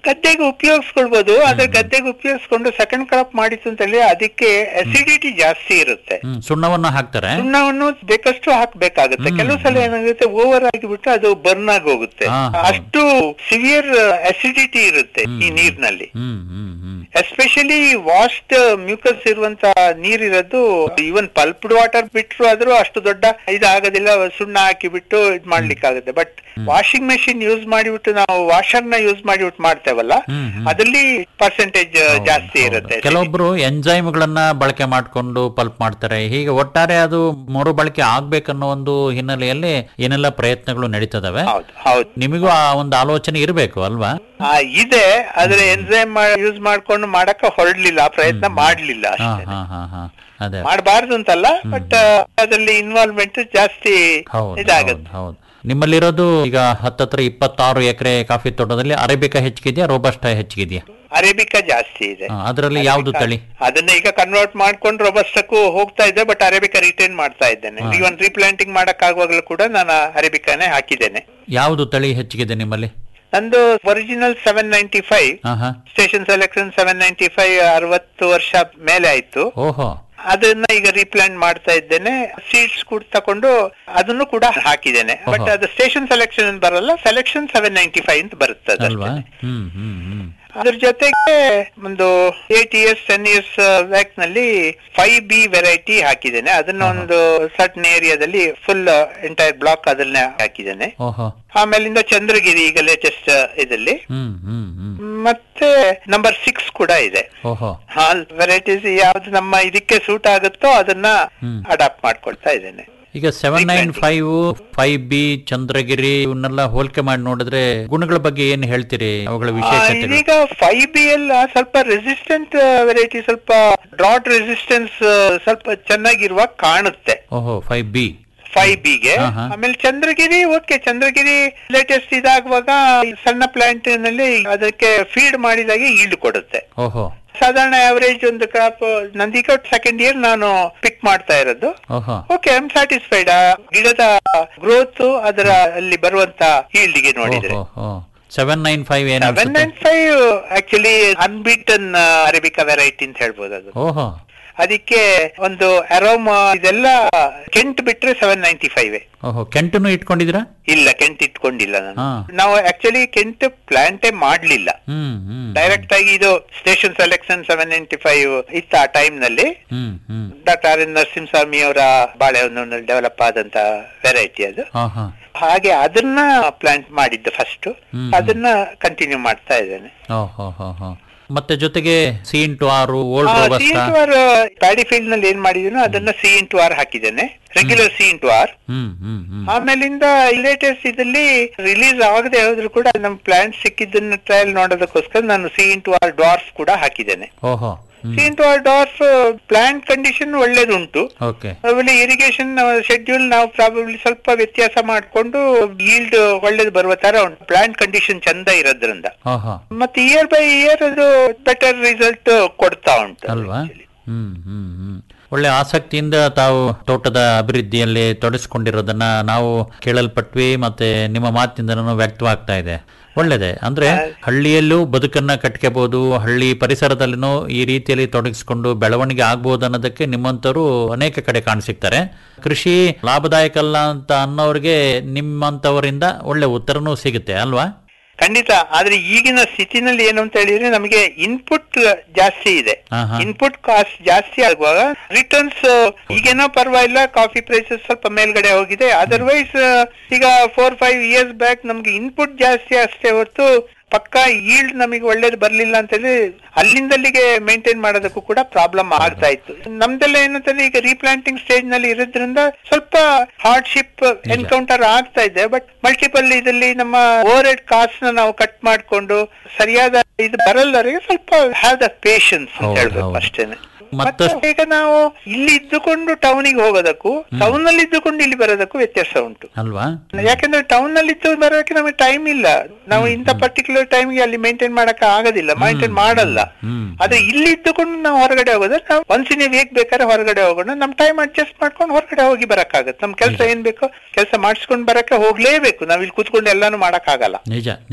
ಗದ್ದೆಗೆ ಉಪಯೋಗಿಸ್ಕೊಳ್ಬಹುದು ಆದ್ರೆ ಗದ್ದೆಗೆ ಉಪಯೋಗಿಸ್ಕೊಂಡು ಸೆಕೆಂಡ್ ಕ್ರಾಪ್ ಮಾಡಿತು ಅಂತ ಹೇಳಿ ಅದಕ್ಕೆ ಅಸಿಡಿಟಿ ಜಾಸ್ತಿ ಇರುತ್ತೆ
ಹ್ಮ್ ಸುಣ್ಣವನ್ನು ಹಾಕ್ತಾರೆ
ಸುಣ್ಣವನ್ನು ಬೇಕಷ್ಟು ಹಾಕ್ಬೇಕಾಗುತ್ತೆ ಕೆಲವು ಸಲ ಏನಾಗುತ್ತೆ ಓವರ್ ಆಗಿಬಿಟ್ಟು ಅದು ಬರ್ನ್ ಆಗಿ ಹೋಗುತ್ತೆ
ಹಾ,
ಅಷ್ಟು ಸಿವಿಯರ್ ಅಸಿಡಿಟಿ ಇರುತ್ತೆ ಈ ನೀರಿನಲ್ಲಿ
ಹ್ಮ್ ಹ್ಮ್ ಹ್ಮ್
ಎಸ್ಪೆಷಲಿ ವಾಶ್ಡ್ ಮ್ಯೂಕಸ್ ಇರುವಂತ ನೀರಿರೋದು ಈವನ್ ಪಲ್ಪ್ಡ್ ವಾಟರ್ ಬಿಟ್ರು ಆದ್ರೂ ಅಷ್ಟು ದೊಡ್ಡ ಇದಾಗೋದಿಲ್ಲ ಸುಣ್ಣ ಹಾಕಿ ಬಿಟ್ಟು ಇದ್ ಮಾಡ್ಲಿಕ್ಕಾಗುತ್ತೆ ಬಟ್ ವಾಷಿಂಗ್ ಮೆಷಿನ್ ಯೂಸ್ ಮಾಡಿಬಿಟ್ಟು ನಾವು ವಾಷರ್ ನ ಯೂಸ್ ಮಾಡಿಬಿಟ್ಟು ಮಾಡ್ತೇವಲ್ಲ ಅದ್ರಲ್ಲಿ ಪರ್ಸೆಂಟೇಜ್ ಜಾಸ್ತಿ ಇರುತ್ತೆ
ಕೆಲವೊಬ್ರು ಎಂಜೈಮ್ಗಳನ್ನ ಬಳಕೆ ಮಾಡಿಕೊಂಡು ಪಲ್ಪ್ ಮಾಡ್ತಾರೆ ಹೀಗೆ ಒಟ್ಟಾರೆ ಅದು ಮರುಬಳಕೆ ಆಗ್ಬೇಕನ್ನೋ ಒಂದು ಹಿನ್ನೆಲೆಯಲ್ಲಿ ಏನೆಲ್ಲ ಪ್ರಯತ್ನಗಳು ನಡೀತದವೆ
ಹೌದು
ನಿಮಗೂ ಆ ಒಂದು ಆಲೋಚನೆ ಇರಬೇಕು ಅಲ್ವಾ
ಆ, ಇದೆ ಆದ್ರೆ ಎನ್ಸೈಮ್ ಯೂಸ್ ಮಾಡ್ಕೊಂಡು ಮಾಡಕ ಹೊರಡ್ಲಿಲ್ಲ ಆ ಪ್ರಯತ್ನ ಮಾಡ್ಲಿಲ್ಲ
ಹಾ
ಅಷ್ಟೇ
ಹಾ ಹಾ ಹಾ ಅದೇ
ಮಾಡಬಾರ್ದು ಅಂತಲ್ಲ ಬಟ್ ಅದರಲ್ಲಿ ಇನ್ವಾಲ್ವ್ಮೆಂಟ್ ಜಾಸ್ತಿ
ಹೌದು
ಇದಾಗುತ್ತೆ
ಹೌದು ಹೌದು ನಿಮ್ಮಲ್ಲಿರೋದು ಈಗ ಹತ್ತತ್ರ ಇಪ್ಪತ್ತಾರು ಎಕರೆ ಕಾಫಿ ತೋಟದಲ್ಲಿ ಅರೇಬಿಕಾ ಹೆಚ್ಚಿಗಿದೆಯಾ ರೋಬಸ್ಟ ಹೆಚ್ಚಿಗಿದೆಯಾ
ಅರೇಬಿಕಾ ಜಾಸ್ತಿ ಇದೆ
ಅದರಲ್ಲಿ ಯಾವ್ದು ತಳಿ
ಅದನ್ನ ಈಗ ಕನ್ವರ್ಟ್ ಮಾಡ್ಕೊಂಡು ರೊಬಸ್ಟಕ್ಕೂ ಹೋಗ್ತಾ ಇದ್ದೆ ಬಟ್ ಅರೇಬಿಕಾ ರಿಟೈನ್ ಮಾಡ್ತಾ ಇದ್ದೇನೆ ಇವನ್ ರೀಪ್ಲಾಂಟಿಂಗ್ ಮಾಡಕ್ ಆಗುವಾಗಲೂ ಕೂಡ ನಾನು ಅರೇಬಿಕಾನೇ ಹಾಕಿದ್ದೇನೆ
ಯಾವುದು ತಳಿ ಹೆಚ್ಚಿಗಿದೆ ನಿಮ್ಮಲ್ಲಿ
ನಂದು ಒರಿಜಿನಲ್ ಸೆವೆನ್ ನೈಂಟಿ ಫೈವ್
ಹಾ ಹಾ
station selection seven ninety five ಅರವತ್ತು ವರ್ಷ ಮೇಲೆ ಆಯ್ತು
ಓಹೋ
ಅದನ್ನ ಈಗ ರೀಪ್ಲಾಂಟ್ ಮಾಡ್ತಾ ಇದ್ದೇನೆ ಸೀಡ್ಸ್ ಕೂಡ ತಕೊಂಡು ಅದನ್ನು ಕೂಡ ಹಾಕಿದ್ದೇನೆ ಬಟ್ ಅದು ಸ್ಟೇಷನ್ ಸೆಲೆಕ್ಷನ್ ಅಂತ ಬರಲ್ಲ ಸೆಲೆಕ್ಷನ್ ಸೆವೆನ್ ನೈಂಟಿ ಫೈವ್ ಅಂತ ಬರುತ್ತೆ ಅದು
ಅಲ್ವಾ ಹ್ಮ್ ಹ್ಮ್ ಹ್ಮ್
ಅದ್ರ ಜೊತೆಗೆ ಒಂದು eight years ten years back ನಲ್ಲಿ ಫೈವ್ ಬಿ ವೆರೈಟಿ ಹಾಕಿದ್ದೇನೆ ಅದನ್ನ ಒಂದು ಸರ್ಟನ್ ಏರಿಯಾದಲ್ಲಿ ಫುಲ್ ಎಂಟೈರ್ ಬ್ಲಾಕ್ ಅದನ್ನೇ ಹಾಕಿದ್ದೇನೆ
ಓಹೋ
ಆಮೇಲಿಂದ ಚಂದ್ರಗಿರಿ ಈಗ ಲೇಟೆಸ್ಟ್ ಇದಲ್ಲಿ
ಹ್ಮ್ ಹ್ಮ್ ಹ್ಮ್
ಮತ್ತೆ ನಂಬರ್ ಸಿಕ್ಸ್ ಕೂಡ ಇದೆ
ಓಹೋ
ಹಾಲ್ ವೆರೈಟೀಸ್ ಯಾವ್ದು ನಮ್ಮ ಇದಕ್ಕೆ ಸೂಟ್ ಆಗುತ್ತೋ ಅದನ್ನ ಅಡಾಪ್ಟ್ ಮಾಡ್ಕೊಳ್ತಾ ಇದ್ದೇನೆ
ಈಗ seven nine five five B Chandragiri ಇವನ್ನೆಲ್ಲ ಹೋಲಿಕೆ ಮಾಡಿ ನೋಡಿದ್ರೆ ಗುಣಗಳ ಬಗ್ಗೆ ಏನ್ ಹೇಳ್ತೀರಿ ಅವುಗಳ
ಆ,
ವಿಶೇಷತೆ
ಇದೀಗ ಫೈವ್ ಬಿ ಎಲ್ಲ ಸ್ವಲ್ಪ ರೆಸಿಸ್ಟೆಂಟ್ ವೆರೈಟಿ ಸ್ವಲ್ಪ ಡ್ರಾಟ್ ರೆಸಿಸ್ಟೆನ್ಸ್ ಸ್ವಲ್ಪ ಚೆನ್ನಾಗಿರುವ ಕಾಣುತ್ತೆ
ಓಹೋ ಫೈವ್ ಬಿ
ಫೈವ್ ಬಿಗೆ
ಹಾ, ಹಾ.
ಆಮೇಲೆ ಚಂದ್ರಗಿರಿ ಓಕೆ ಚಂದ್ರಗಿರಿ ಲೇಟೆಸ್ಟ್ ಇದಾಗುವಾಗ ಈ ಸಣ್ಣ ಪ್ಲಾಂಟ್ ನಲ್ಲಿ ಅದಕ್ಕೆ ಫೀಡ್ ಮಾಡಿದಾಗೆ ಈಲ್ಡ್ ಕೊಡುತ್ತೆ
ಓಹೋ
ಸಾಧಾರಣ ಆವರೇಜ್ ಒಂದು ಕ್ರಾಪ್ ನಂದೀಗ ಸೆಕೆಂಡ್ ಇಯರ್ ನಾನು ಪಿಕ್ ಮಾಡ್ತಾ ಇರೋದು
ಓಹೋ
ಓಕೆ ಐ ಆಮ್ ಸ್ಯಾಟಿಸ್ಫೈಡ್ ಗಿಡದ ಗ್ರೋತ್ ಅದರ ಅಲ್ಲಿ ಬರುವಂತ ಈಲ್ಡ್ಗೆ ನೋಡಿದ್ರೆ
ಓಹೋ ಸೆವೆನ್ ನೈನ್ ಫೈವ್ ಏನ್
ಸೆವೆನ್
ಅನ್ಸುತ್ತೆ
nine five actually unbeaten arabica variety ಅಂತ ಹೇಳ್ಬೋದು ಅದು
ಓಹೋ
ಅದಕ್ಕೆ ಒಂದು ಅರೋಮಾ ಇದೆಲ್ಲ ಕೆಂಟ್ ಬಿಟ್ರೆ ಸೆವೆನ್ ನೈಂಟಿ ಫೈವ್
ಓಹೋ ಕೆಂಟನ್ನು ಇಟ್ಕೊಂಡಿದ್ದೀರಾ
ಇಲ್ಲ ಕೆಂಟ್ ಇಟ್ಕೊಂಡಿಲ್ಲ ನಾನು
ಹಾ
ನಾವು ಆಕ್ಚುಲಿ ಕೆಂಟ್ ಪ್ಲಾಂಟೇ ಮಾಡ್ಲಿಲ್ಲ
ಹ್ಮ್ ಹ್ಮ್
ಡೈರೆಕ್ಟ್ ಆಗಿ ಇದು station selection seven ninety five ಇತ್ತು ಆ ಟೈಮ್ ನಲ್ಲಿ
ಹ್ಮ್ ಹ್ಮ್
ಡಾಕ್ಟರ್ ಆರ್ ಎನ್ ನರಸಿಂಹಸ್ವಾಮಿ ಅವರ ಬಾಳೆಹೊನ್ನು ಡೆವಲಪ್ ಆದಂತ ವೆರೈಟಿ ಅದು
ಹಾ ಹಾ
ಹಾಗೆ ಅದನ್ನ ಪ್ಲಾಂಟ್ ಮಾಡಿದ್ದು ಫಸ್ಟ್
ಹ್ಮ್.
ಅದನ್ನ ಕಂಟಿನ್ಯೂ ಮಾಡ್ತಾ ಇದ್ದೇನೆ
ಓಹೋ ಹೋ ಹೋ ಮತ್ತೆ ಜೊತೆಗೆ C into R old
C
robusta
into R paddy field ನಲ್ಲಿ ಏನ್ ಮಾಡಿದೀನೋ ಅದನ್ನ ಸಿ ಇಂಟು ಆರ್ ಹಾಕಿದ್ದೇನೆ ರೆಗ್ಯುಲರ್ ಸಿ ಇಂಟು ಆರ್
ಹ್ಮ್ ಹ್ಮ್ ಹ್ಮ್
ಆಮೇಲಿಂದ ಲೇಟೆಸ್ಟ್ ಇದಲ್ಲಿ ರಿಲೀಸ್ ಆಗದೆ ಹೋದ್ರು ಕೂಡ ನಮ್ ಪ್ಲಾಂಟ್ ಸಿಕ್ಕಿದ್ದನ್ನ ಟ್ರಯಲ್ ನೋಡೋದಕ್ಕೋಸ್ಕರ ನಾನು ಸಿ ಇಂಟು ಆರ್ ಡಾರ್ಫ್ ಕೂಡ ಹಾಕಿದ್ದೇನೆ
ಓಹೋ
C into R dwarf plant condition ಒಳ್ಳೇದುಂಟು
ಓಕೆ
ಆಮೇಲೆ ಇರಿಗೇಷನ್ ಶೆಡ್ಯೂಲ್ ನಾವು ಪ್ರಾಬಬ್ಲಿ ಸ್ವಲ್ಪ ವ್ಯತ್ಯಾಸ ಮಾಡ್ಕೊಂಡು ಈಲ್ಡ್ ಒಳ್ಳೇದು ಬರುವ ತರ ಉಂಟು ಪ್ಲಾಂಟ್ ಕಂಡೀಷನ್ ಚಂದ ಇರೋದ್ರಿಂದ
ಓಹೋ
ಮತ್ತೆ ಇಯರ್ ಬೈ ಇಯರ್ ಅದು ಬೆಟರ್ ರಿಸಲ್ಟ್ ಕೊಡ್ತಾ ಉಂಟು
ಅಲ್ವಾ ಹ್ಮ್ ಹ್ಮ್ ಹ್ಮ್ ಒಳ್ಳೆ ಆಸಕ್ತಿಯಿಂದ ತಾವು ತೋಟದ ಅಭಿವೃದ್ಧಿಯಲ್ಲಿ ತೊಡಗಿಸ್ಕೊಂಡಿರೋದನ್ನ ನಾವು ಕೇಳಲ್ಪಟ್ವಿ ಮತ್ತೆ ನಿಮ್ಮ ಮಾತಿನಿಂದ ವ್ಯಕ್ತವಾಗ್ತಾ ಇದೆ ಒಳ್ಳೇದೆ ಅಂದ್ರೆ ಹಳ್ಳಿಯಲ್ಲೂ ಬದುಕನ್ನ ಕಟ್ಕೋಬಹುದು ಹಳ್ಳಿ ಪರಿಸರದಲ್ಲಿನೂ ಈ ರೀತಿಯಲ್ಲಿ ತೊಡಗಿಸ್ಕೊಂಡು ಬೆಳವಣಿಗೆ ಆಗ್ಬೋದು ಅನ್ನೋದಕ್ಕೆ ನಿಮ್ಮಂತವರು ಅನೇಕ ಕಡೆ ಕಾಣಸಿಗ್ತಾರೆ ಕೃಷಿ ಲಾಭದಾಯಕ ಅಲ್ಲ ಅಂತ ಅನ್ನೋರಿಗೆ ನಿಮ್ಮಂತವರಿಂದ ಒಳ್ಳೆ ಉತ್ತರನೂ ಸಿಗುತ್ತೆ ಅಲ್ವಾ
ಖಂಡಿತ ಆದ್ರೆ ಈಗಿನ ಸ್ಥಿತಿನಲ್ಲಿ ಏನು ಅಂತ ಹೇಳಿದ್ರೆ ನಮಗೆ ಇನ್ಪುಟ್ ಜಾಸ್ತಿ ಇದೆ
ಆಹಾ.
ಇನ್ಪುಟ್ ಕಾಸ್ಟ್ ಜಾಸ್ತಿ ಆಗುವಾಗ ರಿಟರ್ನ್ಸ್ ಈಗೇನೋ ಪರವಾಗಿಲ್ಲ ಕಾಫಿ ಪ್ರೈಸಸ್ ಸ್ವಲ್ಪ ಮೇಲ್ಗಡೆ ಹೋಗಿದೆ ಅದರ್ವೈಸ್ ಈಗ ಫೋರ್ ಫೈವ್ ಇಯರ್ಸ್ ಬ್ಯಾಕ್ ನಮ್ಗೆ ಇನ್ಪುಟ್ ಜಾಸ್ತಿ ಅಷ್ಟೇ ಹೊರತು ಪಕ್ಕ ಈಲ್ಡ್ ನಮಗೆ ಒಳ್ಳೇದು ಬರ್ಲಿಲ್ಲ ಅಂತ ಹೇಳಿ ಅಲ್ಲಿಂದಲ್ಲಿಗೆ ಮೇಂಟೈನ್ ಮಾಡೋದಕ್ಕೂ ಕೂಡ ಪ್ರಾಬ್ಲಮ್ ಆಗ್ತಾ ಇತ್ತು ನಮ್ದೆಲ್ಲ ಏನಂತಂದ್ರೆ ಈಗ ರೀಪ್ಲಾಂಟಿಂಗ್ ಸ್ಟೇಜ್ ನಲ್ಲಿ ಇರೋದ್ರಿಂದ ಸ್ವಲ್ಪ ಹಾರ್ಡ್ಶಿಪ್ ಎನ್ಕೌಂಟರ್ ಆಗ್ತಾ ಇದೆ ಬಟ್ ಮಲ್ಟಿಪಲ್ ಇದಲ್ಲಿ ನಮ್ಮ ಓವರ್ ಹೆಡ್ ಕಾಸ್ಟ್ ನ ನಾವು ಕಟ್ ಮಾಡ್ಕೊಂಡು ಸರಿಯಾದ ಇದು ಬರಲ್ಲವರಿಗೆ ಸ್ವಲ್ಪ ಹ್ಯಾವ್ ದ ಪೇಶನ್ಸ್ ಅಂತ
ಹೌದು,
ಹೇಳ್ಬೇಕು
ಹೌದು.
ಅಷ್ಟೇನೆ
ಮತ್ತಷ್ಟು-
ಮತ್ತೆ ಈಗ ನಾವು ಇಲ್ಲಿ ಇದ್ದುಕೊಂಡು ಟೌನಿಗೆ ಹೋಗೋದಕ್ಕೂ ಟೌನ್ ನಲ್ಲಿ ಇದ್ದುಕೊಂಡು ಇಲ್ಲಿ ಬರೋದಕ್ಕೂ ವ್ಯತ್ಯಾಸ ಉಂಟು
ಅಲ್ವಾ
ಯಾಕಂದ್ರೆ ಟೌನ್ ನಲ್ಲಿ ಇದ್ದು ಬರೋಕೆ ನಮಗೆ ಟೈಮ್ ಇಲ್ಲ ನಾವು ಇಂಥ ಪರ್ಟಿಕ್ಯುಲರ್ ಟೈಮ್ಗೆ ಅಲ್ಲಿ ಮೇಂಟೈನ್ ಮಾಡಕ್ ಆಗೋದಿಲ್ಲ ಮೇಂಟೈನ್ ಮಾಡಲ್ಲ
ಹ್ಮ್
ಆದ್ರೆ ಇಲ್ಲಿ ಇದ್ದುಕೊಂಡು ನಾವು ಹೊರಗಡೆ ಹೋಗೋದ್ರೆ ನಾವು ಒನ್ಸ್ ಇನ್ ವೀಕ್ ಬೇಕಾದ್ರೆ ಹೊರಗಡೆ ಹೋಗೋಣ ನಮ್ ಟೈಮ್ ಅಡ್ಜಸ್ಟ್ ಮಾಡ್ಕೊಂಡು ಹೊರಗಡೆ ಹೋಗಿ ಬರಕ್ಕಾಗತ್ತೆ ನಮ್ ಕೆಲಸ ಏನ್ ಬೇಕೋ ಕೆಲಸ ಮಾಡಿಸ್ಕೊಂಡು ಬರಕ್ಕೆ ಹೋಗ್ಲೇಬೇಕು ನಾವ್ ಇಲ್ಲಿ ಕೂತ್ಕೊಂಡು ಎಲ್ಲಾನು ಮಾಡಕ್ ಆಗಲ್ಲ
ನಿಜ ನಿಜ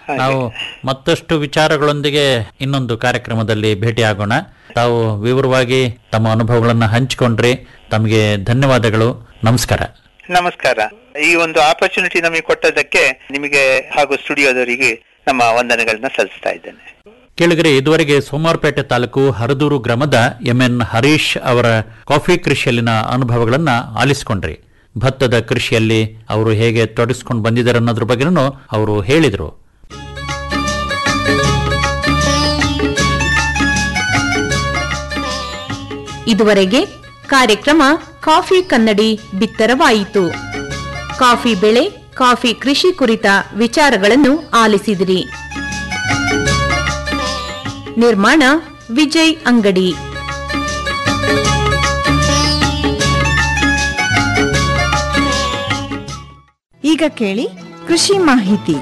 ನಾವು ಮತ್ತಷ್ಟು ವಿಚಾರಗಳೊಂದಿಗೆ ಇನ್ನೊಂದು ಕಾರ್ಯಕ್ರಮದಲ್ಲಿ ಭೇಟಿಯಾಗೋಣ ತಾವು ವಿವರವಾಗಿ ತಮ್ಮ ಅನುಭವಗಳನ್ನು ಹಂಚಿಕೊಂಡ್ರಿ ತಮಗೆ ಧನ್ಯವಾದಗಳು ನಮಸ್ಕಾರ
ನಮಸ್ಕಾರ ಈ ಒಂದು ಆಪರ್ಚುನಿಟಿ ನಮಗೆ ಕೊಟ್ಟದಕ್ಕೆ ನಿಮಗೆ ಹಾಗೂ ಸ್ಟುಡಿಯೋದವರಿಗೆ ನಮ್ಮ ವಂದನೆಗಳನ್ನ ಸಲ್ಲಿಸ್ತಾ ಇದ್ದೇನೆ
ಕೇಳಿದರೆ ಇದುವರೆಗೆ ಸೋಮವಾರಪೇಟೆ ತಾಲೂಕು ಹರದೂರು ಗ್ರಾಮದ ಎಂಎನ್ ಹರೀಶ್ ಅವರ ಕಾಫಿ ಕೃಷಿಯಲ್ಲಿನ ಅನುಭವಗಳನ್ನ ಆಲಿಸಿಕೊಂಡ್ರಿ ಭತ್ತದ ಕೃಷಿಯಲ್ಲಿ ಅವರು ಹೇಗೆ ತೊಡಗಿಸ್ಕೊಂಡು ಬಂದಿದ್ದಾರೆ ಅನ್ನೋದ್ರ ಬಗ್ಗೆನೂ ಅವರು ಹೇಳಿದರು
ಇದುವರೆಗೆ ಕಾರ್ಯಕ್ರಮ ಕಾಫಿ ಕನ್ನಡಿ ಬಿತ್ತರವಾಯಿತು ಕಾಫಿ ಬೆಳೆ ಕಾಫಿ ಕೃಷಿ ಕುರಿತ ವಿಚಾರಗಳನ್ನು ಆಲಿಸಿದಿರಿ ನಿರ್ಮಾಣ ವಿಜಯ್ ಅಂಗಡಿ
ಈಗ ಕೇಳಿ ಕೃಷಿ ಮಾಹಿತಿ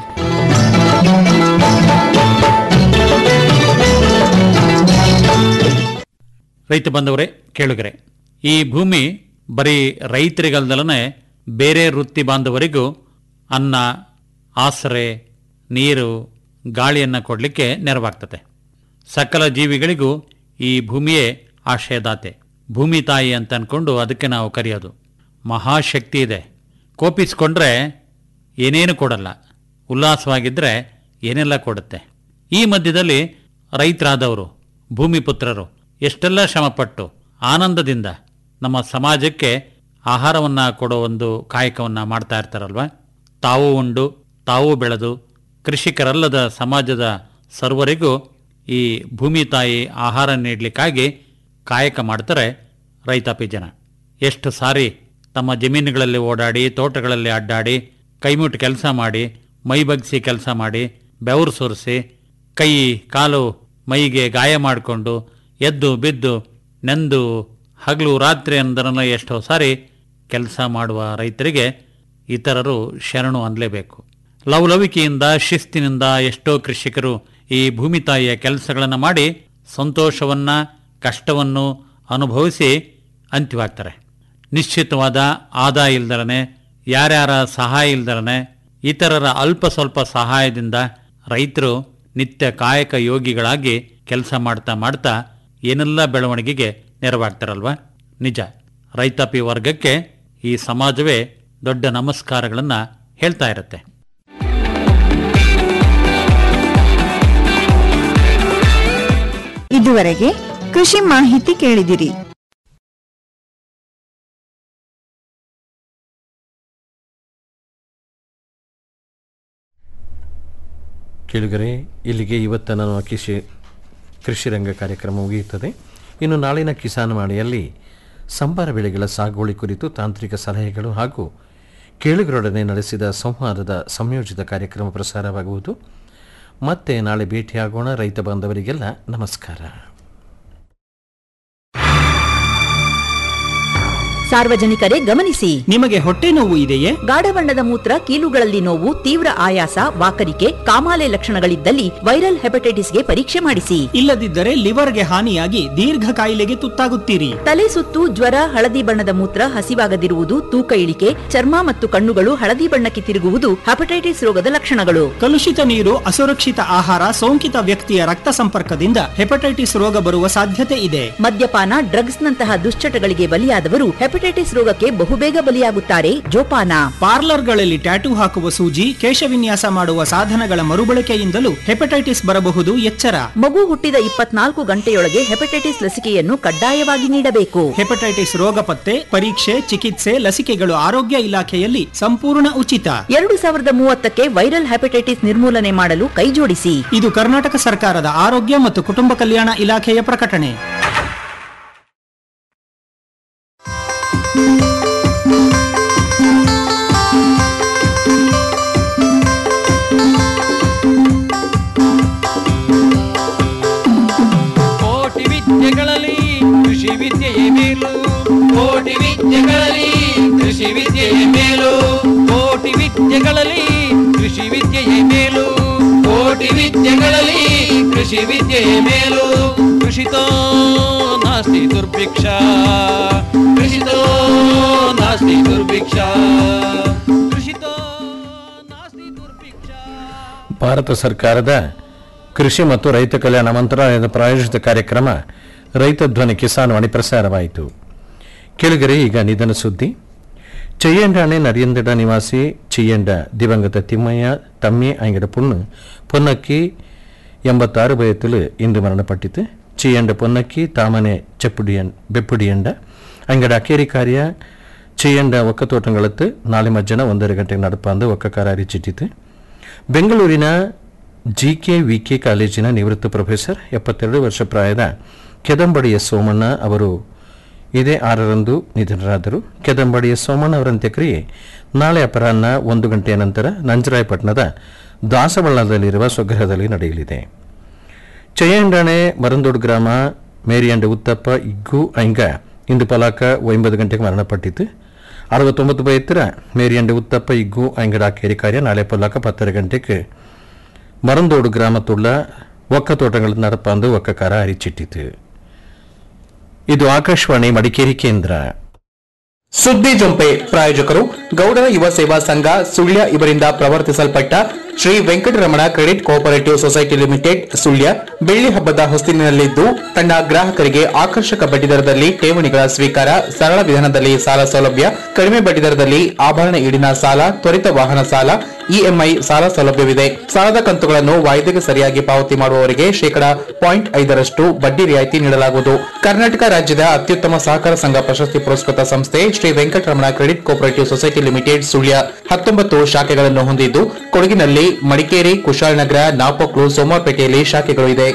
ರೈತ ಬಂದವರೇ ಕೇಳುಗರೆ ಈ ಭೂಮಿ ಬರೀ ರೈತರಿಗಲ್ದಲನೆ ಬೇರೆ ವೃತ್ತಿ ಬಾಂಧವರಿಗೂ ಅನ್ನ ಆಸರೆ ನೀರು ಗಾಳಿಯನ್ನು ಕೊಡಲಿಕ್ಕೆ ನೆರವಾಗ್ತದೆ ಸಕಲ ಜೀವಿಗಳಿಗೂ ಈ ಭೂಮಿಯೇ ಆಶ್ರಯದಾತೆ ಭೂಮಿ ತಾಯಿ ಅಂತ ಅನ್ಕೊಂಡು ಅದಕ್ಕೆ ನಾವು ಕರೆಯೋದು ಮಹಾಶಕ್ತಿ ಇದೆ ಕೋಪಿಸ್ಕೊಂಡ್ರೆ ಏನೇನು ಕೊಡಲ್ಲ ಉಲ್ಲಾಸವಾಗಿದ್ದರೆ ಏನೆಲ್ಲ ಕೊಡುತ್ತೆ ಈ ಮಧ್ಯದಲ್ಲಿ ರೈತರಾದವರು ಭೂಮಿ ಪುತ್ರರು ಎಷ್ಟೆಲ್ಲ ಶ್ರಮಪಟ್ಟು ಆನಂದದಿಂದ ನಮ್ಮ ಸಮಾಜಕ್ಕೆ ಆಹಾರವನ್ನು ಕೊಡೋ ಒಂದು ಕಾಯಕವನ್ನು ಮಾಡ್ತಾ ಇರ್ತಾರಲ್ವ ತಾವು ಉಂಡು ತಾವು ಬೆಳೆದು ಕೃಷಿಕರಲ್ಲದ ಸಮಾಜದ ಸರ್ವರಿಗೂ ಈ ಭೂಮಿ ತಾಯಿ ಆಹಾರ ನೀಡಲಿಕ್ಕಾಗಿ ಕಾಯಕ ಮಾಡ್ತಾರೆ ರೈತಾಪಿ ಜನ ಎಷ್ಟು ಸಾರಿ ತಮ್ಮ ಜಮೀನುಗಳಲ್ಲಿ ಓಡಾಡಿ ತೋಟಗಳಲ್ಲಿ ಅಡ್ಡಾಡಿ ಕೈಮುಟ್ಟು ಕೆಲಸ ಮಾಡಿ ಮೈ ಬಗ್ಸಿ ಕೆಲಸ ಮಾಡಿ ಬೆವರು ಸುರಿಸಿ ಕೈ ಕಾಲು ಮೈಗೆ ಗಾಯ ಮಾಡಿಕೊಂಡು ಎದ್ದು ಬಿದ್ದು ನೆಂದು ಹಗಲು ರಾತ್ರಿ ಅಂದರನ್ನ ಎಷ್ಟೋ ಸಾರಿ ಕೆಲಸ ಮಾಡುವ ರೈತರಿಗೆ ಇತರರು ಶರಣು ಅನ್ನಲೇಬೇಕು ಲವಲವಿಕೆಯಿಂದ ಶಿಸ್ತಿನಿಂದ ಎಷ್ಟೋ ಕೃಷಿಕರು ಈ ಭೂಮಿ ತಾಯಿಯ ಕೆಲಸಗಳನ್ನು ಮಾಡಿ ಸಂತೋಷವನ್ನ ಕಷ್ಟವನ್ನು ಅನುಭವಿಸಿ ಅಂತ್ಯವಾಗ್ತಾರೆ ನಿಶ್ಚಿತವಾದ ಆದಾಯ ಇಲ್ದರನೆ ಯಾರ್ಯಾರ ಸಹಾಯ ಇಲ್ದರನೆ ಇತರರ ಅಲ್ಪ ಸ್ವಲ್ಪ ಸಹಾಯದಿಂದ ರೈತರು ನಿತ್ಯ ಕಾಯಕ ಯೋಗಿಗಳಾಗಿ ಕೆಲಸ ಮಾಡ್ತಾ ಮಾಡ್ತಾ ಏನೆಲ್ಲ ಬೆಳವಣಿಗೆಗೆ ನೆರವಾಗ್ತಾರಲ್ವಾ ನಿಜ ರೈತಾಪಿ ವರ್ಗಕ್ಕೆ ಈ ಸಮಾಜವೇ ದೊಡ್ಡ ನಮಸ್ಕಾರಗಳನ್ನು ಹೇಳ್ತಾ ಇರುತ್ತೆ
ಇದುವರೆಗೆ ಕೃಷಿ ಮಾಹಿತಿ ಕೇಳಿದಿರಿ
ಕೇಳುಗರೆ ಇಲ್ಲಿಗೆ ಇವತ್ತ ನಮ್ಮ ಕೃಷಿ ಕೃಷಿ ರಂಗ ಕಾರ್ಯಕ್ರಮ ಮುಗಿಯುತ್ತದೆ ಇನ್ನು ನಾಳಿನ ಕಿಸಾನ್ ಮಾಣಿಯಲ್ಲಿ ಸಂಬಾರ ಬೆಳೆಗಳ ಸಾಗುವಳಿ ಕುರಿತು ತಾಂತ್ರಿಕ ಸಲಹೆಗಳು ಹಾಗೂ ಕೇಳುಗರೊಡನೆ ನಡೆಸಿದ ಸಂವಾದದ ಸಂಯೋಜಿತ ಕಾರ್ಯಕ್ರಮ ಪ್ರಸಾರವಾಗುವುದು ಮತ್ತೆ ನಾಳೆ ಭೇಟಿಯಾಗೋಣ ರೈತ ಬಾಂಧವರಿಗೆಲ್ಲ ನಮಸ್ಕಾರ
ಸಾರ್ವಜನಿಕರೇ ಗಮನಿಸಿ
ನಿಮಗೆ ಹೊಟ್ಟೆ ನೋವು ಇದೆಯೇ
ಗಾಢ ಬಣ್ಣದ ಮೂತ್ರ ಕೀಲುಗಳಲ್ಲಿ ನೋವು ತೀವ್ರ ಆಯಾಸ ವಾಕರಿಕೆ ಕಾಮಾಲೆ ಲಕ್ಷಣಗಳಿದ್ದಲ್ಲಿ ವೈರಲ್ ಹೆಪಟೈಟಿಸ್ಗೆ ಪರೀಕ್ಷೆ ಮಾಡಿಸಿ
ಇಲ್ಲದಿದ್ದರೆ ಲಿವರ್ಗೆ ಹಾನಿಯಾಗಿ ದೀರ್ಘ ಕಾಯಿಲೆಗೆ ತುತ್ತಾಗುತ್ತೀರಿ
ತಲೆ ಸುತ್ತು ಜ್ವರ ಹಳದಿ ಬಣ್ಣದ ಮೂತ್ರ ಹಸಿವಾಗದಿರುವುದು ತೂಕ ಇಳಿಕೆ ಚರ್ಮ ಮತ್ತು ಕಣ್ಣುಗಳು ಹಳದಿ ಬಣ್ಣಕ್ಕೆ ತಿರುಗುವುದು ಹೆಪಟೈಟಿಸ್ ರೋಗದ ಲಕ್ಷಣಗಳು
ಕಲುಷಿತ ನೀರು ಅಸುರಕ್ಷಿತ ಆಹಾರ ಸೋಂಕಿತ ವ್ಯಕ್ತಿಯ ರಕ್ತ ಸಂಪರ್ಕದಿಂದ ಹೆಪಟೈಟಿಸ್ ರೋಗ ಬರುವ ಸಾಧ್ಯತೆ ಇದೆ
ಮದ್ಯಪಾನ ಡ್ರಗ್ಸ್ ನಂತಹ ದುಶ್ಚಟಗಳಿಗೆ ಬಲಿಯಾದವರು ಹೆಪಟೈಟಿಸ್ ರೋಗಕ್ಕೆ ಬಹುಬೇಗ ಬಲಿಯಾಗುತ್ತಾರೆ ಜೋಪಾನ
ಪಾರ್ಲರ್ಗಳಲ್ಲಿ ಟ್ಯಾಟೂ ಹಾಕುವ ಸೂಜಿ ಕೇಶವಿನ್ಯಾಸ ಮಾಡುವ ಸಾಧನಗಳ ಮರುಬಳಕೆಯಿಂದಲೂ ಹೆಪಟೈಟಿಸ್ ಬರಬಹುದು ಎಚ್ಚರ
ಮಗು ಹುಟ್ಟಿದ ಇಪ್ಪತ್ನಾಲ್ಕು ಗಂಟೆಯೊಳಗೆ ಹೆಪಟೈಟಿಸ್ ಲಸಿಕೆಯನ್ನು ಕಡ್ಡಾಯವಾಗಿ ನೀಡಬೇಕು
ಹೆಪಟೈಟಿಸ್ ರೋಗ ಪತ್ತೆ ಪರೀಕ್ಷೆ ಚಿಕಿತ್ಸೆ ಲಸಿಕೆಗಳು ಆರೋಗ್ಯ ಇಲಾಖೆಯಲ್ಲಿ ಸಂಪೂರ್ಣ ಉಚಿತ
ಎರಡು ಸಾವಿರದ ಮೂವತ್ತಕ್ಕೆ ವೈರಲ್ ಹೆಪಟೈಟಿಸ್ ನಿರ್ಮೂಲನೆ ಮಾಡಲು ಕೈಜೋಡಿಸಿ
ಇದು ಕರ್ನಾಟಕ ಸರ್ಕಾರದ ಆರೋಗ್ಯ ಮತ್ತು ಕುಟುಂಬ ಕಲ್ಯಾಣ ಇಲಾಖೆಯ ಪ್ರಕಟಣೆ
ಕೋಟಿ ವಿದ್ಯೆಗಳಲ್ಲಿ ಕೃಷಿ ವಿದ್ಯೆಯೇ ಮೇಲು ಕೋಟಿ ವಿದ್ಯೆಗಳಲ್ಲಿ ಕೃಷಿ ವಿದ್ಯೆಯೇ ಮೇಲು ಕೋಟಿ ವಿದ್ಯೆಗಳಲ್ಲಿ ಕೃಷಿ ವಿದ್ಯೆಯೇ ಮೇಲು ಕೋಟಿ ವಿದ್ಯೆಗಳಲ್ಲಿ ಕೃಷಿ ವಿದ್ಯೆಯೇ ಮೇಲು ಕೃಷಿತೋ ನಾಸ್ತಿ ದುರ್ಭಿಕ್ಷ ಕೃಷಿತೋ ನಾಸ್ತಿ ದುರ್ಭಿಕ್ಷ ಕೃಷಿತೋ
ಭಾರತ ಸರ್ಕಾರದ ಕೃಷಿ ಮತ್ತು ರೈತ ಕಲ್ಯಾಣ ಮಂತ್ರಾಲಯದ ಪ್ರಾಯೋಜಿತ ಕಾರ್ಯಕ್ರಮ ರೈತ ಧ್ವನಿ ಕಿಸಾನ್ ವಾಣಿ ಪ್ರಸಾರವಾಯಿತು ಕೆಳಗರೆ ಈಗ ನಿಧನ ಸುದ್ದಿ ಚೆಯ್ಯಂಡಾಣೆ ನರಿಯಂದಡ ನಿವಾಸಿ ಚೆಯ್ಯಂಡ ದಿವಂಗತ ತಿಮ್ಮಯ್ಯ ತಮ್ಮಿ ಅಂಗಡ ಪುಣ್ಣು ಪೊನ್ನಕ್ಕಿ ಎಂಬತ್ತಾರು ವಯத்தில் ಇಂದು ಮರಣಪಟ್ಟಿತು ಚೆಯ್ಯಂಡ ಪೊನ್ನಕ್ಕಿ ತಾಮನೆ ಚೆಪ್ಪುಡಿಯನ್ ಬೆಪ್ಪುಡಿಯಂಡ ಅಂಗಡ ಅಕೇರಿ ಕಾರ್ಯ ಚೆಯ್ಯಂಡ ಒಕ್ಕತೋಟಂಗಳತ್ತು ನಾಳೆ ಮಧ್ಯಾಹ್ನ ಒಂದರ ಗಂಟೆಗೆ ನಡಪಂದು ಒಕ್ಕಕಾರ ಅರಿಚಿಟ್ಟಿತು ಬೆಂಗಳೂರಿನ ಜಿ ಕೆ ವಿ ಕೆ ಕಾಲೇಜಿನ ನಿವೃತ್ತ ಪ್ರೊಫೆಸರ್ ಎಪ್ಪತ್ತೆರಡು ವರ್ಷ ಪ್ರಾಯದ ಕೆದಂಬಡಿಯ ಸೋಮಣ್ಣ ಅವರು ಇದೇ ಆರರಂದು ನಿಧನರಾದರು ಕೆದಂಬಡಿಯ ಸೋಮಣ್ಣ ಅವರ ಅಂತ್ಯಕ್ರಿಯೆ ನಾಳೆ ಅಪರಾಹ್ನ ಒಂದು ಗಂಟೆಯ ನಂತರ ನಂಜರಾಯಪಟ್ಟಣದ ದಾಸಬಳ್ಳದಲ್ಲಿರುವ ಸ್ವಗೃಹದಲ್ಲಿ ನಡೆಯಲಿದೆ ಚಯ್ಯಂಡಾಣೆ ಮರಂದೋಡ್ ಗ್ರಾಮ ಮೇರಿಯಂಡ ಉತ್ತಪ್ಪ ಇಗ್ಗು ಐಂಗ ಇಂದು ಪಲಾಕ ಒಂಬತ್ತು ಗಂಟೆಗೆ ಮರಣಪಟ್ಟಿತು ಅರವತ್ತೊಂಬತ್ತು ಬೈತರ ಮೇರಿಯಂಡ ಉತ್ತಪ್ಪ ಇಗ್ಗು ಐಂಗಡ ಕೇರಿ ಕಾರ್ಯ ನಾಳೆ ಪಲಾಕ ಪತ್ತರ ಗಂಟೆಗೆ ಮರಂದೋಡು ಗ್ರಾಮത്തുള്ള ಒಕ್ಕತೋಟಗಳ ನಡಪಂದು ಒಕ್ಕಕಾರ ಅರಿಚಿಟ್ಟಿತು ಇದು ಆಕಾಶವಾಣಿ ಮಡಿಕೇರಿ ಕೇಂದ್ರ
ಸುದ್ದಿ ಜೊಂಪೆ ಪ್ರಾಯೋಜಕರು ಗೌಡರ ಯುವ ಸೇವಾ ಸಂಘ ಸುಳ್ಯ ಇವರಿಂದ ಪ್ರವರ್ತಿಸಲ್ಪಟ್ಟ Shri Venkataramana credit cooperative society limited Sullia ಬೆಳ್ಳಿ ಹಬ್ಬದ ಹೊಸ್ತಿಲಿನಲ್ಲಿದ್ದು ತನ್ನ ಗ್ರಾಹಕರಿಗೆ ಆಕರ್ಷಕ ಬಡ್ಡಿದರದಲ್ಲಿ ಠೇವಣಿಗಳ ಸ್ವೀಕಾರ ಸರಳ ವಿಧಾನದಲ್ಲಿ ಸಾಲ ಸೌಲಭ್ಯ ಕಡಿಮೆ ಬಡ್ಡಿದರದಲ್ಲಿ ಆಭರಣ ಈಡಿನ ಸಾಲ ತ್ವರಿತ ವಾಹನ ಸಾಲ ಇಎಂಐ ಸಾಲ ಸೌಲಭ್ಯವಿದೆ ಸಾಲದ ಕಂತುಗಳನ್ನು ವಾಯ್ದೆಗೆ ಸರಿಯಾಗಿ ಪಾವತಿ ಮಾಡುವವರಿಗೆ ಶೇಕಡಾ ಪಾಯಿಂಟ್ ಐದರಷ್ಟು ಬಡ್ಡಿ ರಿಯಾಯಿತಿ ನೀಡಲಾಗುವುದು ಕರ್ನಾಟಕ ರಾಜ್ಯದ ಅತ್ಯುತ್ತಮ ಸಹಕಾರ ಸಂಘ ಪ್ರಶಸ್ತಿ ಪುರಸ್ಕೃತ ಸಂಸ್ಥೆ Shri Venkataramana credit cooperative society limited Sullia ಹತ್ತೊಂಬತ್ತು ಶಾಖೆಗಳನ್ನು ಹೊಂದಿದ್ದು ಕೊಡಗಿನಲ್ಲಿ ಮಡಿಕೇರಿ ಕುಶಾಲನಗರ ನಾಪೋಕ್ಲು ಸೋಮವಾರಪೇಟೆಯಲ್ಲಿ ಶಾಖೆಗಳು ಇದೆ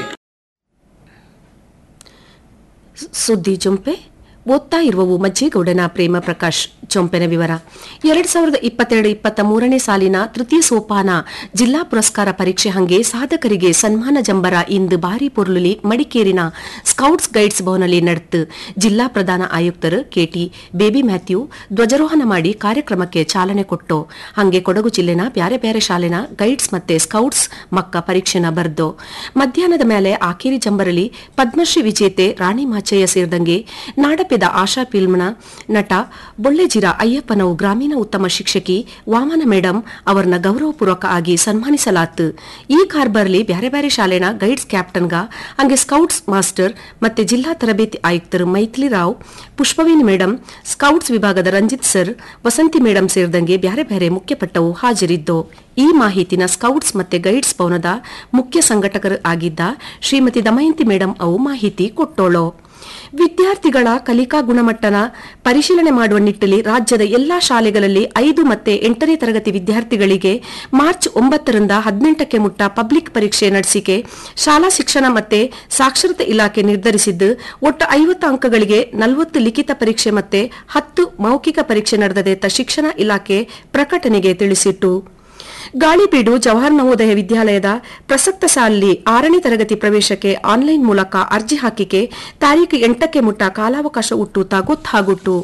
ಸುದ್ದಿ ಜೊಂಪೆ ಓದ್ತಾ ಇರುವವು ಮಜ್ಜೇಗೌಡನ ಪ್ರೇಮ ಪ್ರಕಾಶ್ ಚೊಂಪೆನ ವಿವರ ಎರಡ್ ಸಾವಿರದ ಇಪ್ಪತ್ತೆರಡು ಇಪ್ಪತ್ತ ಮೂರನೇ ಸಾಲಿನ ತೃತೀಯ ಸೋಪಾನ ಜಿಲ್ಲಾ ಪುರಸ್ಕಾರ ಪರೀಕ್ಷೆ ಹಂಗೆ ಸಾಧಕರಿಗೆ ಸನ್ಮಾನ ಜಂಬರ ಇಂದು ಬಾರಿ ಪೊರ್ಲುಲಿ ಮಡಿಕೇರಿನ ಸ್ಕೌಟ್ಸ್ ಗೈಡ್ಸ್ ಭವನಲ್ಲಿ ನಡೆತು ಜಿಲ್ಲಾ ಪ್ರಧಾನ ಆಯುಕ್ತರು ಕೆಟಿ ಬೇಬಿ ಮ್ಯಾಥ್ಯೂ ಧ್ವಜಾರೋಹಣ ಮಾಡಿ ಕಾರ್ಯಕ್ರಮಕ್ಕೆ ಚಾಲನೆ ಕೊಟ್ಟು ಹಂಗೆ ಕೊಡಗು ಜಿಲ್ಲೆನ ಬ್ಯಾರೆ ಬ್ಯಾರೆ ಶಾಲೆನ ಗೈಡ್ಸ್ ಮತ್ತೆ ಸ್ಕೌಟ್ಸ್ ಮಕ್ಕ ಪರೀಕ್ಷೆನ ಬರ್ದು ಮಧ್ಯಾಹ್ನದ ಮೇಲೆ ಆಕೇರಿ ಜಂಬರಲಿ ಪದ್ಮಶ್ರೀ ವಿಜೇತೆ ರಾಣಿ ಮಾಚಯ್ಯ ಸೇರಿದಂಗೆ ನಾಡಪೆದ ಆಶಾ ಫಿಲ್ಮ್ನ ನಟ ಬೊಳ್ಳೆಜಿರ ಅಯ್ಯಪ್ಪನವು ಗ್ರಾಮೀಣ ಉತ್ತಮ ಶಿಕ್ಷಕಿ ವಾಮನ ಮೇಡಂ ಅವರನ್ನ ಗೌರವಪೂರ್ವಕ ಆಗಿ ಸನ್ಮಾನಿಸಲಾತು ಈ ಕಾರ್ಬರ್ಲಿ ಬ್ಯಾರೆ ಬ್ಯಾರೆ ಶಾಲೆನ ಗೈಡ್ಸ್ ಕ್ಯಾಪ್ಟನ್ಗ ಹಂಗೆ ಸ್ಕೌಟ್ಸ್ ಮಾಸ್ಟರ್ ಮತ್ತೆ ಜಿಲ್ಲಾ ತರಬೇತಿ ಆಯುಕ್ತರು ಮೈಥಿಲಿ ರಾವ್ ಪುಷ್ಪವೇಣಿ ಮೇಡಂ ಸ್ಕೌಟ್ಸ್ ವಿಭಾಗದ ರಂಜಿತ್ ಸರ್ ವಸಂತಿ ಮೇಡಂ ಸೇರಿದಂಗೆ ಬ್ಯಾರೆ ಬ್ಯಾರೆ ಮುಖ್ಯಪಟ್ಟವು ಹಾಜರಿದ್ದು ಈ ಮಾಹಿತಿನ ಸ್ಕೌಟ್ಸ್ ಮತ್ತೆ ಗೈಡ್ಸ್ ಭವನದ ಮುಖ್ಯ ಸಂಘಟಕರು ಆಗಿದ್ದ ಶ್ರೀಮತಿ ದಮಯಂತಿ ಮೇಡಂ ಅವು ಮಾಹಿತಿ ಕೊಟ್ಟೋಳು ವಿದ್ಯಾರ್ಥಿಗಳ ಕಲಿಕಾ ಗುಣಮಟ್ಟನ ಪರಿಶೀಲನೆ ಮಾಡುವ ನಿಟ್ಟಿನಲ್ಲಿ ರಾಜ್ಯದ ಎಲ್ಲಾ ಶಾಲೆಗಳಲ್ಲಿ ಐದು ಮತ್ತೆ ಎಂಟನೇ ತರಗತಿ ವಿದ್ಯಾರ್ಥಿಗಳಿಗೆ ಮಾರ್ಚ್ ಒಂಬತ್ತರಿಂದ ಹದಿನೆಂಟಕ್ಕೆ ಮುಟ್ಟ ಪಬ್ಲಿಕ್ ಪರೀಕ್ಷೆ ನಡೆಸಿಕೆ ಶಾಲಾ ಶಿಕ್ಷಣ ಮತ್ತೆ ಸಾಕ್ಷರತೆ ಇಲಾಖೆ ನಿರ್ಧರಿಸಿದ್ದು ಒಟ್ಟು ಐವತ್ತು ಅಂಕಗಳಿಗೆ ನಲವತ್ತು ಲಿಖಿತ ಪರೀಕ್ಷೆ ಮತ್ತೆ ಹತ್ತು ಮೌಖಿಕ ಪರೀಕ್ಷೆ ನಡೆದದೆ ಶಿಕ್ಷಣ ಇಲಾಖೆ ಪ್ರಕಟಣೆಗೆ ತಿಳಿಸಿತ್ತು ಗಾಳಿಬೀಡು ಜವಾಹರ್ ನವೋದಯ ವಿದ್ಯಾಲಯದ ಪ್ರಸಕ್ತ ಸಾಲಿನಲ್ಲಿ ಆರನೇ ತರಗತಿ ಪ್ರವೇಶಕ್ಕೆ ಆನ್ಲೈನ್ ಮೂಲಕ ಅರ್ಜಿ ಹಾಕಿಕೆ ತಾರೀಕು ಎಂಟಕ್ಕೆ ಮುಟ್ಟ ಕಾಲಾವಕಾಶ ಹುಟ್ಟುತ್ತಾ ಗೊತ್ತಾಗುಟ್ಟು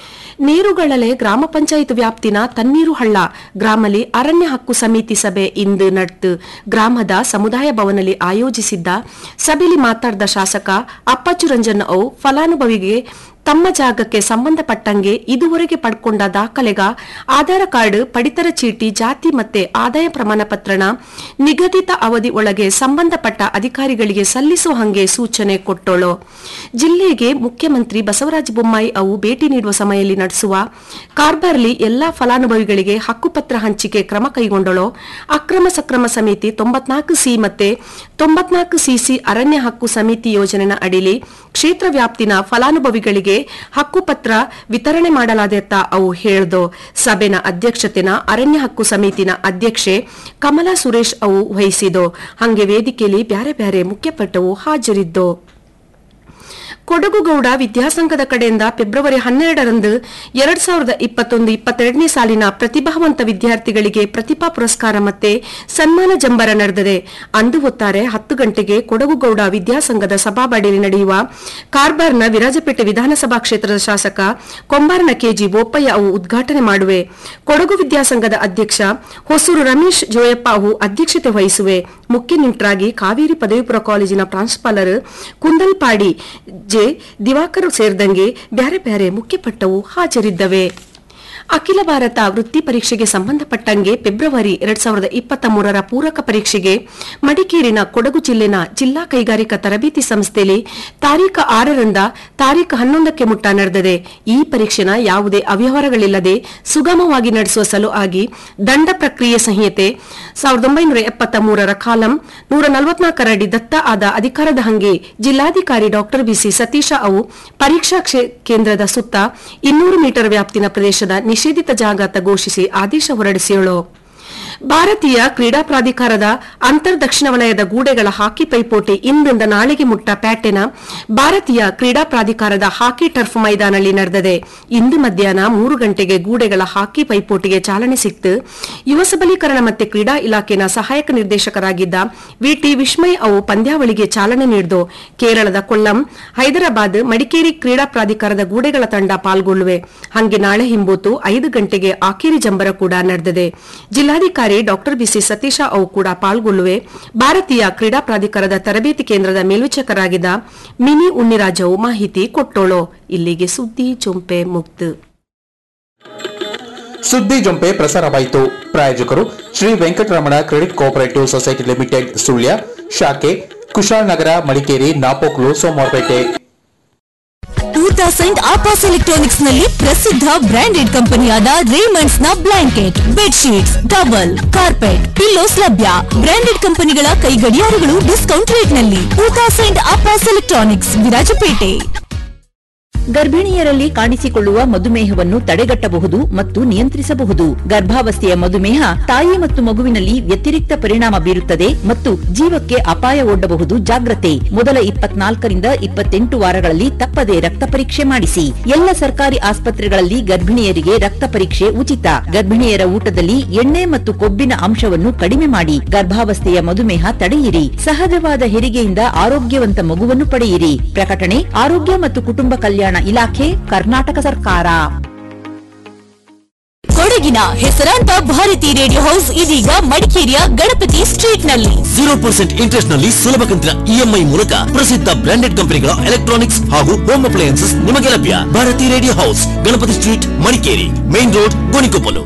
ನೀರುಗಳಲೆ ಗ್ರಾಮ ಪಂಚಾಯತ್ ವ್ಯಾಪ್ತಿನ ತಣ್ಣೀರು ಹಳ್ಳ ಗ್ರಾಮಲ್ಲಿ ಅರಣ್ಯ ಹಕ್ಕು ಸಮಿತಿ ಸಭೆ ಇಂದು ನಡೆದು ಗ್ರಾಮದ ಸಮುದಾಯ ಭವನದಲ್ಲಿ ಆಯೋಜಿಸಿದ್ದ ಸಭೆಯಲ್ಲಿ ಮಾತಾಡಿದ ಶಾಸಕ ಅಪ್ಪಚ್ಚು ರಂಜನ್ ಅವು ಫಲಾನುಭವಿಗೆ ತಮ್ಮ ಜಾಗಕ್ಕೆ ಸಂಬಂಧಪಟ್ಟಂಗೆ ಇದುವರೆಗೆ ಪಡ್ಕೊಂಡ ದಾಖಲೆಗ ಆಧಾರ ಕಾರ್ಡ್ ಪಡಿತರ ಚೀಟಿ ಜಾತಿ ಮತ್ತೆ ಆದಾಯ ಪ್ರಮಾಣ ಪತ್ರನ ನಿಗದಿತ ಅವಧಿ ಒಳಗೆ ಸಂಬಂಧಪಟ್ಟ ಅಧಿಕಾರಿಗಳಿಗೆ ಸಲ್ಲಿಸುವ ಹಂಗೆ ಸೂಚನೆ ಕೊಟ್ಟೋಳು ಜಿಲ್ಲೆಗೆ ಮುಖ್ಯಮಂತ್ರಿ ಬಸವರಾಜ ಬೊಮ್ಮಾಯಿ ಅವು ಭೇಟಿ ನೀಡುವ ಸಮಯದಲ್ಲಿ ನಡೆಸುವ ಕಾರ್ಬಾರ್ಲಿ ಎಲ್ಲಾ ಫಲಾನುಭವಿಗಳಿಗೆ ಹಕ್ಕುಪತ್ರ ಹಂಚಿಕೆ ಕ್ರಮ ಕೈಗೊಂಡಳು ಅಕ್ರಮ ಸಕ್ರಮ ಸಮಿತಿ ತೊಂಬತ್ನಾಲ್ಕು ಸಿ ಮತ್ತೆ ತೊಂಬತ್ನಾಲ್ಕು ಸಿಸಿ ಅರಣ್ಯ ಹಕ್ಕು ಸಮಿತಿ ಯೋಜನೆನ ಅಡಿಲಿ ಕ್ಷೇತ್ರ ವ್ಯಾಪ್ತಿನ ಫಲಾನುಭವಿಗಳಿಗೆ ಹಕ್ಕುಪತ್ರ ವಿತರಣೆ ಮಾಡಲಾದೆತ್ತ ಅವು ಹೇಳ್ದು ಸಭೆನ ಅಧ್ಯಕ್ಷತೆನ ಅರಣ್ಯ ಹಕ್ಕು ಸಮಿತಿನ ಅಧ್ಯಕ್ಷೆ ಕಮಲಾ ಸುರೇಶ್ ಅವು ವಹಿಸಿದೋ ಹಂಗೆ ವೇದಿಕೆಯಲ್ಲಿ ಬ್ಯಾರೆ ಬ್ಯಾರೆ ಮುಖ್ಯಪಟ್ಟವು ಹಾಜರಿದ್ದು ಕೊಡಗುಗೌಡ ವಿದ್ಯಾಸಂಘದ ಕಡೆಯಿಂದ ಫೆಬ್ರವರಿ ಹನ್ನೆರಡರಂದು ಎರಡ್ ಸಾವಿರದ ಇಪ್ಪತ್ತೊಂದು ಇಪ್ಪತ್ತೆರಡನೇ ಸಾಲಿನ ಪ್ರತಿಭಾವಂತ ವಿದ್ಯಾರ್ಥಿಗಳಿಗೆ ಪ್ರತಿಭಾ ಪುರಸ್ಕಾರ ಮತ್ತೆ ಸನ್ಮಾನ ಜಂಬರ ನಡೆದಿದೆ ಅಂದು ಹೊತ್ತಾರೆ ಹತ್ತು ಗಂಟೆಗೆ ಕೊಡಗುಗೌಡ ವಿದ್ಯಾಸಂಘದ ಸಭಾಬಡಿಯಲ್ಲಿ ನಡೆಯುವ ಕಾರ್ಬಾರ್ನ ವಿರಾಜಪೇಟೆ ವಿಧಾನಸಭಾ ಕ್ಷೇತ್ರದ ಶಾಸಕ ಕೊಂಬಾರನ ಕೆಜಿ ಬೋಪಯ್ಯ ಅವು ಉದ್ಘಾಟನೆ ಮಾಡುವೆ ಕೊಡಗು ವಿದ್ಯಾಸಂಘದ ಅಧ್ಯಕ್ಷ ಹೊಸೂರು ರಮೇಶ್ ಜೋಯಪ್ಪ ಅವು ಅಧ್ಯಕ್ಷತೆ ವಹಿಸುವೆ ಮುಖ್ಯ ನಿಂಟರಾಗಿ ಕಾವೇರಿ ಪದವಿ ಪೂರ್ವ ಕಾಲೇಜಿನ ಪ್ರಾಂಶುಪಾಲರು ಕುಂದಲ್ಪಾಡಿ ಜೆ ದಿವಾಕರ್ ಸೇರಿದಂಗೆ ಬ್ಯಾರೆ ಬ್ಯಾರೆ ಮುಖ್ಯಪಟ್ಟವು ಹಾಜರಿದ್ದವೆ ಅಖಿಲ ಭಾರತ ವೃತ್ತಿ ಪರೀಕ್ಷೆಗೆ ಸಂಬಂಧಪಟ್ಟಂಗೆ ಫೆಬ್ರವರಿ ಎರಡ್ ಸಾವಿರದ ಇಪ್ಪತ್ತ ಮೂರರ ಪೂರಕ ಪರೀಕ್ಷೆಗೆ ಮಡಿಕೇರಿನ ಕೊಡಗು ಜಿಲ್ಲೆನ ಜಿಲ್ಲಾ ಕೈಗಾರಿಕಾ ತರಬೇತಿ ಸಂಸ್ಥೆಯಲ್ಲಿ ತಾರೀಖು ಆರರಿಂದ ತಾರೀಖು ಹನ್ನೊಂದಕ್ಕೆ ಮುಟ್ಟ ನಡೆದಿದೆ ಈ ಪರೀಕ್ಷೆನ ಯಾವುದೇ ಅವ್ಯವಹಾರಗಳಿಲ್ಲದೆ ಸುಗಮವಾಗಿ ನಡೆಸುವ ಸಲುವಾಗಿ ದಂಡ ಪ್ರಕ್ರಿಯೆ ಸಂಹಿತೆ ಸಾವಿರದ ಒಂಬೈನೂರ ಎಪ್ಪತ್ತ ಮೂರರ ಕಾಲಂ ನೂರ ನಲವತ್ನಾಲ್ಕರ ಅಡಿ ದತ್ತ ಆದ ಅಧಿಕಾರದ ಹಂಗೆ ಜಿಲ್ಲಾಧಿಕಾರಿ ಡಾಕ್ಟರ್ ಬಿಸಿ ಸತೀಶ ಅವು ಪರೀಕ್ಷಾ ಕ್ಷೇ- ಕೇಂದ್ರದ ಸುತ್ತ ಇನ್ನೂರು ಮೀಟರ್ ವ್ಯಾಪ್ತಿನ ಪ್ರದೇಶದ ನಿಷೇಧಿತ ಜಾಗ ಅಂತ ಘೋಷಿಸಿ ಆದೇಶ ಹೊರಡಿಸಿಯಳು ಭಾರತೀಯ ಕ್ರೀಡಾ ಪ್ರಾಧಿಕಾರದ ಅಂತರ್ ದಕ್ಷಿಣ ವಲಯದ ಗೂಡೆಗಳ ಹಾಕಿ ಪೈಪೋಟಿ ಇಂದಿಂದ ನಾಳೆಗೆ ಮುಟ್ಟ ಪ್ಯಾಟೆನ ಭಾರತೀಯ ಕ್ರೀಡಾ ಪ್ರಾಧಿಕಾರದ ಹಾಕಿ ಟರ್ಫ್ ಮೈದಾನಲ್ಲಿ ನಡೆದಿದೆ ಇಂದು ಮಧ್ಯಾಹ್ನ ಮೂರು ಗಂಟೆಗೆ ಗೂಡೆಗಳ ಹಾಕಿ ಪೈಪೋಟಿಗೆ ಚಾಲನೆ ಸಿಕ್ತು ಯುವ ಸಬಲೀಕರಣ ಮತ್ತೆ ಕ್ರೀಡಾ ಇಲಾಖೆನ ಸಹಾಯಕ ನಿರ್ದೇಶಕರಾಗಿದ್ದ ವಿಟಿ ವಿಸ್ಮಯ್ ಅವು ಪಂದ್ಯಾವಳಿಗೆ ಚಾಲನೆ ನೀಡಿದು ಕೇರಳದ ಕೊಲ್ಲಂ ಹೈದರಾಬಾದ್ ಮಡಿಕೇರಿ ಕ್ರೀಡಾ ಪ್ರಾಧಿಕಾರದ ಗೂಡೆಗಳ ತಂಡ ಪಾಲ್ಗೊಳ್ಳುವೆ ಹಂಗೆ ನಾಳೆ ಹಿಂಬೂತು ಐದು ಗಂಟೆಗೆ ಆಕೇರಿ ಜಂಬರ ಕೂಡ ನಡೆದಿದೆ ಜಿಲ್ಲಾಧಿಕಾರಿ ಡಾಕ್ಟರ್ ಬಿಸಿ ಸತೀಶ ಅವು ಕೂಡ ಪಾಲ್ಗೊಳ್ಳುವೆ ಭಾರತೀಯ ಕ್ರೀಡಾ ಪ್ರಾಧಿಕಾರದ ತರಬೇತಿ ಕೇಂದ್ರದ ಮೇಲ್ವಿಚಾರಕರಾಗಿದ್ದ ಮಿನಿ ಉನ್ನಿರಾಜವು ಮಾಹಿತಿ ಕೊಟ್ಟೋಳು ಇಲ್ಲಿಗೆ ಸುದ್ದಿ ಚುಂಪೆ ಮುಕ್ತು
ಸುದ್ದಿ ಜೊಂಪೆ ಪ್ರಸಾರವಾಯಿತು ಪ್ರಾಯೋಜಕರು Shri Venkataramana credit cooperative society limited Sullia ಶಾಖೆ ಕುಶಾಲನಗರ ಮಡಿಕೇರಿ ನಾಪೋಕ್ಲು ಸೋಮವಾರಪೇಟೆ
ಟೂ ತೌಸಂಡ್ ಆಪಾಸ್ ಎಲೆಕ್ಟ್ರಾನಿಕ್ಸ್ ನಲ್ಲಿ ಪ್ರಸಿದ್ಧ ಬ್ರಾಂಡೆಡ್ ಕಂಪನಿಯಾದ ರೇಮಂಡ್ಸ್ ನ blanket bedsheets towel carpet pillows ಲಭ್ಯ ಬ್ರಾಂಡೆಡ್ ಕಂಪನಿಗಳ ಕೈಗಡಿಯಾರಗಳು ಡಿಸ್ಕೌಂಟ್ ರೇಟ್ ನಲ್ಲಿ ಟೂ ತೌಸಂಡ್ ಆಪಾಸ್ ಎಲೆಕ್ಟ್ರಾನಿಕ್ಸ್ ವಿರಾಜಪೇಟೆ
ಗರ್ಭಿಣಿಯರಲ್ಲಿ ಕಾಣಿಸಿಕೊಳ್ಳುವ ಮಧುಮೇಹವನ್ನು ತಡೆಗಟ್ಟಬಹುದು ಮತ್ತು ನಿಯಂತ್ರಿಸಬಹುದು ಗರ್ಭಾವಸ್ಥೆಯ ಮಧುಮೇಹ ತಾಯಿ ಮತ್ತು ಮಗುವಿನಲ್ಲಿ ವ್ಯತಿರಿಕ್ತ ಪರಿಣಾಮ ಬೀರುತ್ತದೆ ಮತ್ತು ಜೀವಕ್ಕೆ ಅಪಾಯ ಒಡ್ಡಬಹುದು ಜಾಗ್ರತೆ ಮೊದಲ ಇಪ್ಪತ್ನಾಲ್ಕರಿಂದ ಇಪ್ಪತ್ತೆಂಟು ವಾರಗಳಲ್ಲಿ ತಪ್ಪದೆ ರಕ್ತ ಪರೀಕ್ಷೆ ಮಾಡಿಸಿ ಎಲ್ಲ ಸರ್ಕಾರಿ ಆಸ್ಪತ್ರೆಗಳಲ್ಲಿ ಗರ್ಭಿಣಿಯರಿಗೆ ರಕ್ತ ಪರೀಕ್ಷೆ ಉಚಿತ ಗರ್ಭಿಣಿಯರ ಊಟದಲ್ಲಿ ಎಣ್ಣೆ ಮತ್ತು ಕೊಬ್ಬಿನ ಅಂಶವನ್ನು ಕಡಿಮೆ ಮಾಡಿ ಗರ್ಭಾವಸ್ಥೆಯ ಮಧುಮೇಹ ತಡೆಯಿರಿ ಸಹಜವಾದ ಹೆರಿಗೆಯಿಂದ ಆರೋಗ್ಯವಂತ ಮಗುವನ್ನು ಪಡೆಯಿರಿ ಪ್ರಕಟಣೆ ಆರೋಗ್ಯ ಮತ್ತು ಕುಟುಂಬ ಕಲ್ಯಾಣ ಇಲಾಖೆ ಕರ್ನಾಟಕ ಸರ್ಕಾರ
ಕೊಡಗಿನ ಹೆಸರಾಂತ ಭಾರತಿ ರೇಡಿಯೋ ಹೌಸ್ ಇದೀಗ ಮಡಿಕೇರಿಯ ಗಣಪತಿ ಸ್ಟ್ರೀಟ್ ನಲ್ಲಿ
ಜೀರೋ ಪರ್ಸೆಂಟ್ ಇಂಟ್ರೆಸ್ಟ್ ನಲ್ಲಿ ಸುಲಭ ಕಂತಿನ ಇಎಂಐ ಮೂಲಕ ಪ್ರಸಿದ್ಧ ಬ್ರಾಂಡೆಡ್ ಕಂಪನಿಗಳ ಎಲೆಕ್ಟ್ರಾನಿಕ್ಸ್ ಹಾಗೂ ಹೋಮ್ ಅಪ್ಲಯನ್ಸಸ್ ನಿಮಗೆ ಲಭ್ಯ Bharathi radio house Ganapati street Madikeri main road Gonikoppal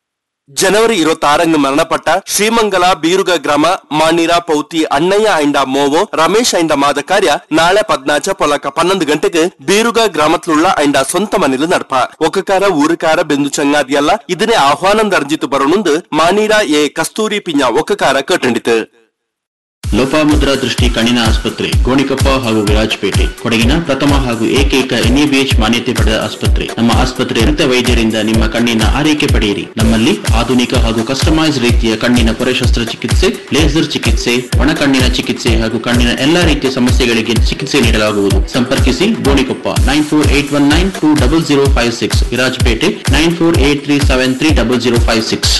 ಜನವರಿ ഇരുപത്തി മരണപ്പെട്ട ശ്രീമംഗല ബീരുക ഗ്രാമ മാണിര പൗತಿ ಅಣ್ಣಯ್ಯ ಐಂಡ ಮೋವೋ ರಮೇಶ್ ಐಂಡ ಮಾದ ಕಾರ್ಯ ನಾಳೆ ಪದ್ನಾಚ ಪೊಲಕ ಪನ್ನೊಂದು ಗಂಟೆಗೆ ಬೀರುಗ ಗ್ರಾಮತ್ലുള്ള ಐಂಡ ಸ್ವಂತ ಮನೆಲು ನಡ್ಪ ಒಕ್ಕಕಾರ ಊರುಕಾರ ಬೆಂದು ಚಂಗಾದಿಯಲ್ಲ ಇದನ್ನೇ ಆಹ್ವಾನಂ ಅರ್ಜಿತು ಬರೋಣುಂದು ಮಾನೀರ ಎ ಕಸ್ತೂರಿ ಪಿಂಜ ಒಕ್ಕಕಾರ ಕಟ್ಟಂಡಿತು
ಲೋಪಾಮುದ್ರಾ ದೃಷ್ಟಿ ಕಣ್ಣಿನ ಆಸ್ಪತ್ರೆ ಗೋಣಿಕೊಪ್ಪ ಹಾಗೂ ವಿರಾಜಪೇಟೆ ಕೊಡಗಿನ ಪ್ರಥಮ ಹಾಗೂ ಏಕೈಕ ಎನ್ಎಬಿಎಚ್ ಮಾನ್ಯತೆ ಪಡೆದ ಆಸ್ಪತ್ರೆ ನಮ್ಮ ಆಸ್ಪತ್ರೆ ನುರಿತ ವೈದ್ಯರಿಂದ ನಿಮ್ಮ ಕಣ್ಣಿನ ಆರೈಕೆ ಪಡೆಯಿರಿ ನಮ್ಮಲ್ಲಿ ಆಧುನಿಕ ಹಾಗೂ ಕಸ್ಟಮೈಸ್ ರೀತಿಯ ಕಣ್ಣಿನ ಪೊರೆ ಶಸ್ತ್ರಚಿಕಿತ್ಸೆ ಲೇಸರ್ ಚಿಕಿತ್ಸೆ ಒಣ ಕಣ್ಣಿನ ಚಿಕಿತ್ಸೆ ಹಾಗೂ ಕಣ್ಣಿನ ಎಲ್ಲಾ ರೀತಿಯ ಸಮಸ್ಯೆಗಳಿಗೆ ಚಿಕಿತ್ಸೆ ನೀಡಲಾಗುವುದು ಸಂಪರ್ಕಿಸಿ Gonikoppa nine four eight one nine two double zero five six Virajpet nine four eight three seven three double zero five six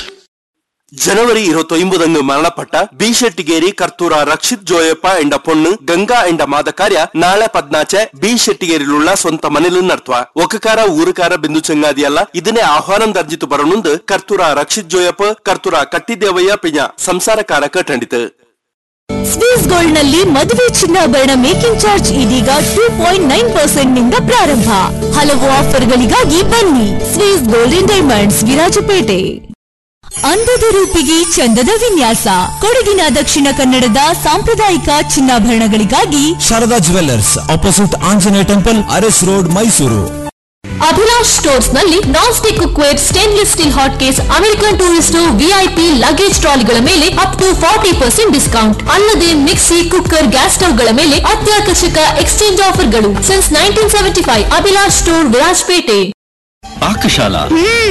ಜನವರಿ ഇരുപത്തൊമ്പതങ്ങ് മരണപ്പെട്ട ബി ഷെട്ടിഗേരി കർത്തൂര ರಕ್ಷಿತ್ ಜೋಯಪ್ಪ ಎಂಡ ಪೊಣ್ಣು ಗಂಗಾ ಎಂಡ ಮಾದ ಕಾರ್ಯ ನಾಳೆ ಪದ್ನಾಚೆ ಬಿ ಶೆಟ್ಟಿಗೇರಿಲುಳ್ಳ ಸ್ವಂತ ಮನೆಲು ನಡ್ತ್ವ ಒಕ್ಕಕಾರ ಊರುಕಾರ ಬಿಂದು ಚೆಂಗಾದಿಯಲ್ಲ ಇದನ್ನೇ ಆಹ್ವಾನಂ ದರ್ಜಿತು ಬರೋಣುಂದು ಕರ್ತೂರ ರಕ್ಷಿತ್ ಜೋಯಪ್ಪ ಕರ್ತೂರ ಕಟ್ಟಿದೇವಯ್ಯ ಪಿಂಜ ಸಂಸಾರಕಾರ ಕಟ್ಟಂಡಿತು
ಸ್ವಿಸ್ ಗೋಲ್ಡ್ ನಲ್ಲಿ ಮದುವೆ ಚಿನ್ನಾಭರಣ ಮೇಕಿಂಗ್ ಚಾರ್ಜ್ ಇದೀಗ ಟೂ ಪಾಯಿಂಟ್ ನೈನ್ ಪರ್ಸೆಂಟ್ ನಿಂದ ಪ್ರಾರಂಭ ಹಲವು ಆಫರ್ಗಳಿಗಾಗಿ ಬನ್ನಿ Swiss gold and diamonds Virajpet ಅಂದದ ರೂಪಿಗೆ ಚಂದದ ವಿನ್ಯಾಸ ಕೊಡಗಿನ ದಕ್ಷಿಣ ಕನ್ನಡದ ಸಾಂಪ್ರದಾಯಿಕ ಚಿನ್ನಾಭರಣಗಳಿಗಾಗಿ
Sharada jewellers opposite Anjaneya temple Aras road Mysuru
Abhilash stores ನಲ್ಲಿ non stick cookware stainless steel hot case American tourist VIP luggage ಟ್ರಾಲಿಗಳ ಮೇಲೆ up to forty percent discount ಅಲ್ಲದೆ ಮಿಕ್ಸಿ ಕುಕ್ಕರ್ ಗ್ಯಾಸ್ ಸ್ಟವ್ಗಳ ಮೇಲೆ ಅತ್ಯಾಕರ್ಷಕ ಎಕ್ಸ್ಚೇಂಜ್ ಆಫರ್ಗಳು since nineteen seventy five Abhilash store Virajpet
Pakashala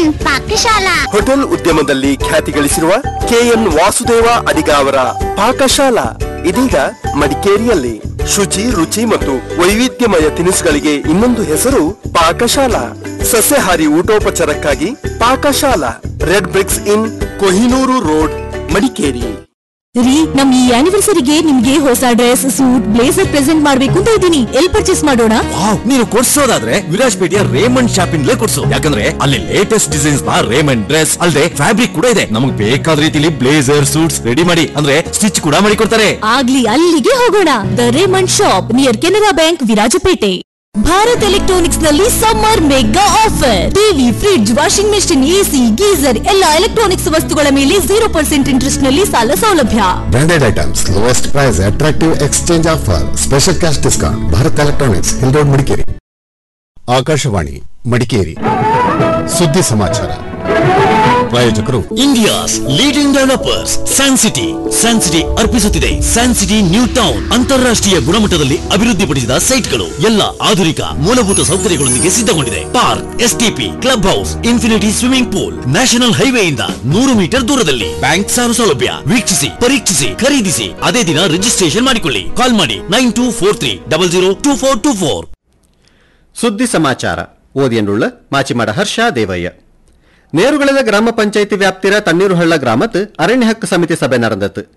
hotel ಉದ್ಯಮದಲ್ಲಿ ಖ್ಯಾತಿ ಗಳಿಸಿರುವ ಕೆಎನ್ ವಾಸುದೇವ ಅಡಿಗ ಅವರ ಪಾಕಶಾಲಾ ಇದೀಗ ಮಡಿಕೇರಿಯಲ್ಲಿ ಶುಚಿ ರುಚಿ ಮತ್ತು ವೈವಿಧ್ಯಮಯ ತಿನಿಸುಗಳಿಗೆ ಇನ್ನೊಂದು ಹೆಸರು ಪಾಕಶಾಲಾ ಸಸ್ಯಾಹಾರಿ ಊಟೋಪಚಾರಕ್ಕಾಗಿ Pakashala red bricks inn Kohinoor road Madikeri
ರೀ ನಮ್ ಈ ಆನಿವರ್ಸರಿಗೆ ನಿಮ್ಗೆ ಹೊಸ ಡ್ರೆಸ್ ಸೂಟ್ ಬ್ಲೇಸರ್ ಪ್ರೆಸೆಂಟ್ ಮಾಡ್ಬೇಕು ಅಂತ ಇದ್ದೀನಿ ಎಲ್ ಪರ್ಚೇಸ್ ಮಾಡೋಣ
ವಾವ್ ನೀನು ಕೊಡ್ಸೋದಾದ್ರೆ ವಿರಾಜ್ಪೇಟೆಯ ರೇಮಂಡ್ ಶಾಪಿಂಗ್ಲೇ ಕೊಡ್ಸು ಯಾಕಂದ್ರೆ ಅಲ್ಲಿ ಲೇಟೆಸ್ಟ್ ಡಿಸೈನ್ಸ್ ನ ರೇಮಂಡ್ ಡ್ರೆಸ್ ಅಲ್ಲದೆ ಫ್ಯಾಬ್ರಿಕ್ ಕೂಡ ಇದೆ ನಮಗೆ ಬೇಕಾದ ರೀತಿಲಿ ಬ್ಲೇಸರ್ ಸೂಟ್ಸ್ ರೆಡಿ ಮಾಡಿ ಅಂದ್ರೆ ಸ್ಟಿಚ್ ಕೂಡ ಮಾಡಿ ಕೊಡ್ತಾರೆ
ಆಗ್ಲಿ ಅಲ್ಲಿಗೆ ಹೋಗೋಣ the Raymond shop near Canara bank Virajpet Bharat electronics ನಲ್ಲಿ summer mega offer TV fridge washing machine AC geyser ಎಲ್ಲ ಎಲೆಕ್ಟ್ರಾನಿಕ್ಸ್ ವಸ್ತುಗಳ ಮೇಲೆ ಜೀರೋ ಪರ್ಸೆಂಟ್ ಇಂಟ್ರೆಸ್ಟ್ ನಲ್ಲಿ ಸಾಲ ಸೌಲಭ್ಯ
Branded items, lowest price, attractive exchange offer, special cash discount. Bharat Electronics, Hill Road, Madikeri. Akashvani Madikeri ಸುದ್ದಿ ಸಮಾಚಾರ ಪ್ರಾಯೋಜಕರು
India's leading developers San city San city ಅರ್ಪಿಸುತ್ತಿದೆ ಸ್ಯಾನ್ ಸಿಟಿ ನ್ಯೂ ಟೌನ್ ಅಂತಾರಾಷ್ಟ್ರೀಯ ಗುಣಮಟ್ಟದಲ್ಲಿ ಅಭಿವೃದ್ಧಿಪಡಿಸಿದ ಸೈಟ್ಗಳು ಎಲ್ಲ ಆಧುನಿಕ ಮೂಲಭೂತ ಸೌಕರ್ಯಗಳೊಂದಿಗೆ ಸಿದ್ಧಗೊಂಡಿದೆ park STP club house infinity swimming pool national ಹೈವೇಯಿಂದ ನೂರು ಮೀಟರ್ ದೂರದಲ್ಲಿ ಬ್ಯಾಂಕ್ ಸಾಲ ಸೌಲಭ್ಯ ವೀಕ್ಷಿಸಿ ಪರೀಕ್ಷಿಸಿ ಖರೀದಿಸಿ ಅದೇ ದಿನ ರಿಜಿಸ್ಟ್ರೇಷನ್ ಮಾಡಿಕೊಳ್ಳಿ ಕಾಲ್ ಮಾಡಿ nine two four three double zero two four two four
ಸುದ್ದಿ ಸಮಾಚಾರ ಓದಿಯನ್ನುಳ್ಳ ಮಾಚಿಮಾಡ ಹರ್ಷ ದೇವಯ್ಯ ನೇರುಗಳದ ಗ್ರಾಮ ಪಂಚಾಯಿತಿ ವ್ಯಾಪ್ತಿರ ತಣ್ಣೀರುಹಳ್ಳ ಗ್ರಾಮತ್ ಅರಣ್ಯ ಹಕ್ಕು ಸಮಿತಿ ಸಭೆ ನಡೆದತ್ತು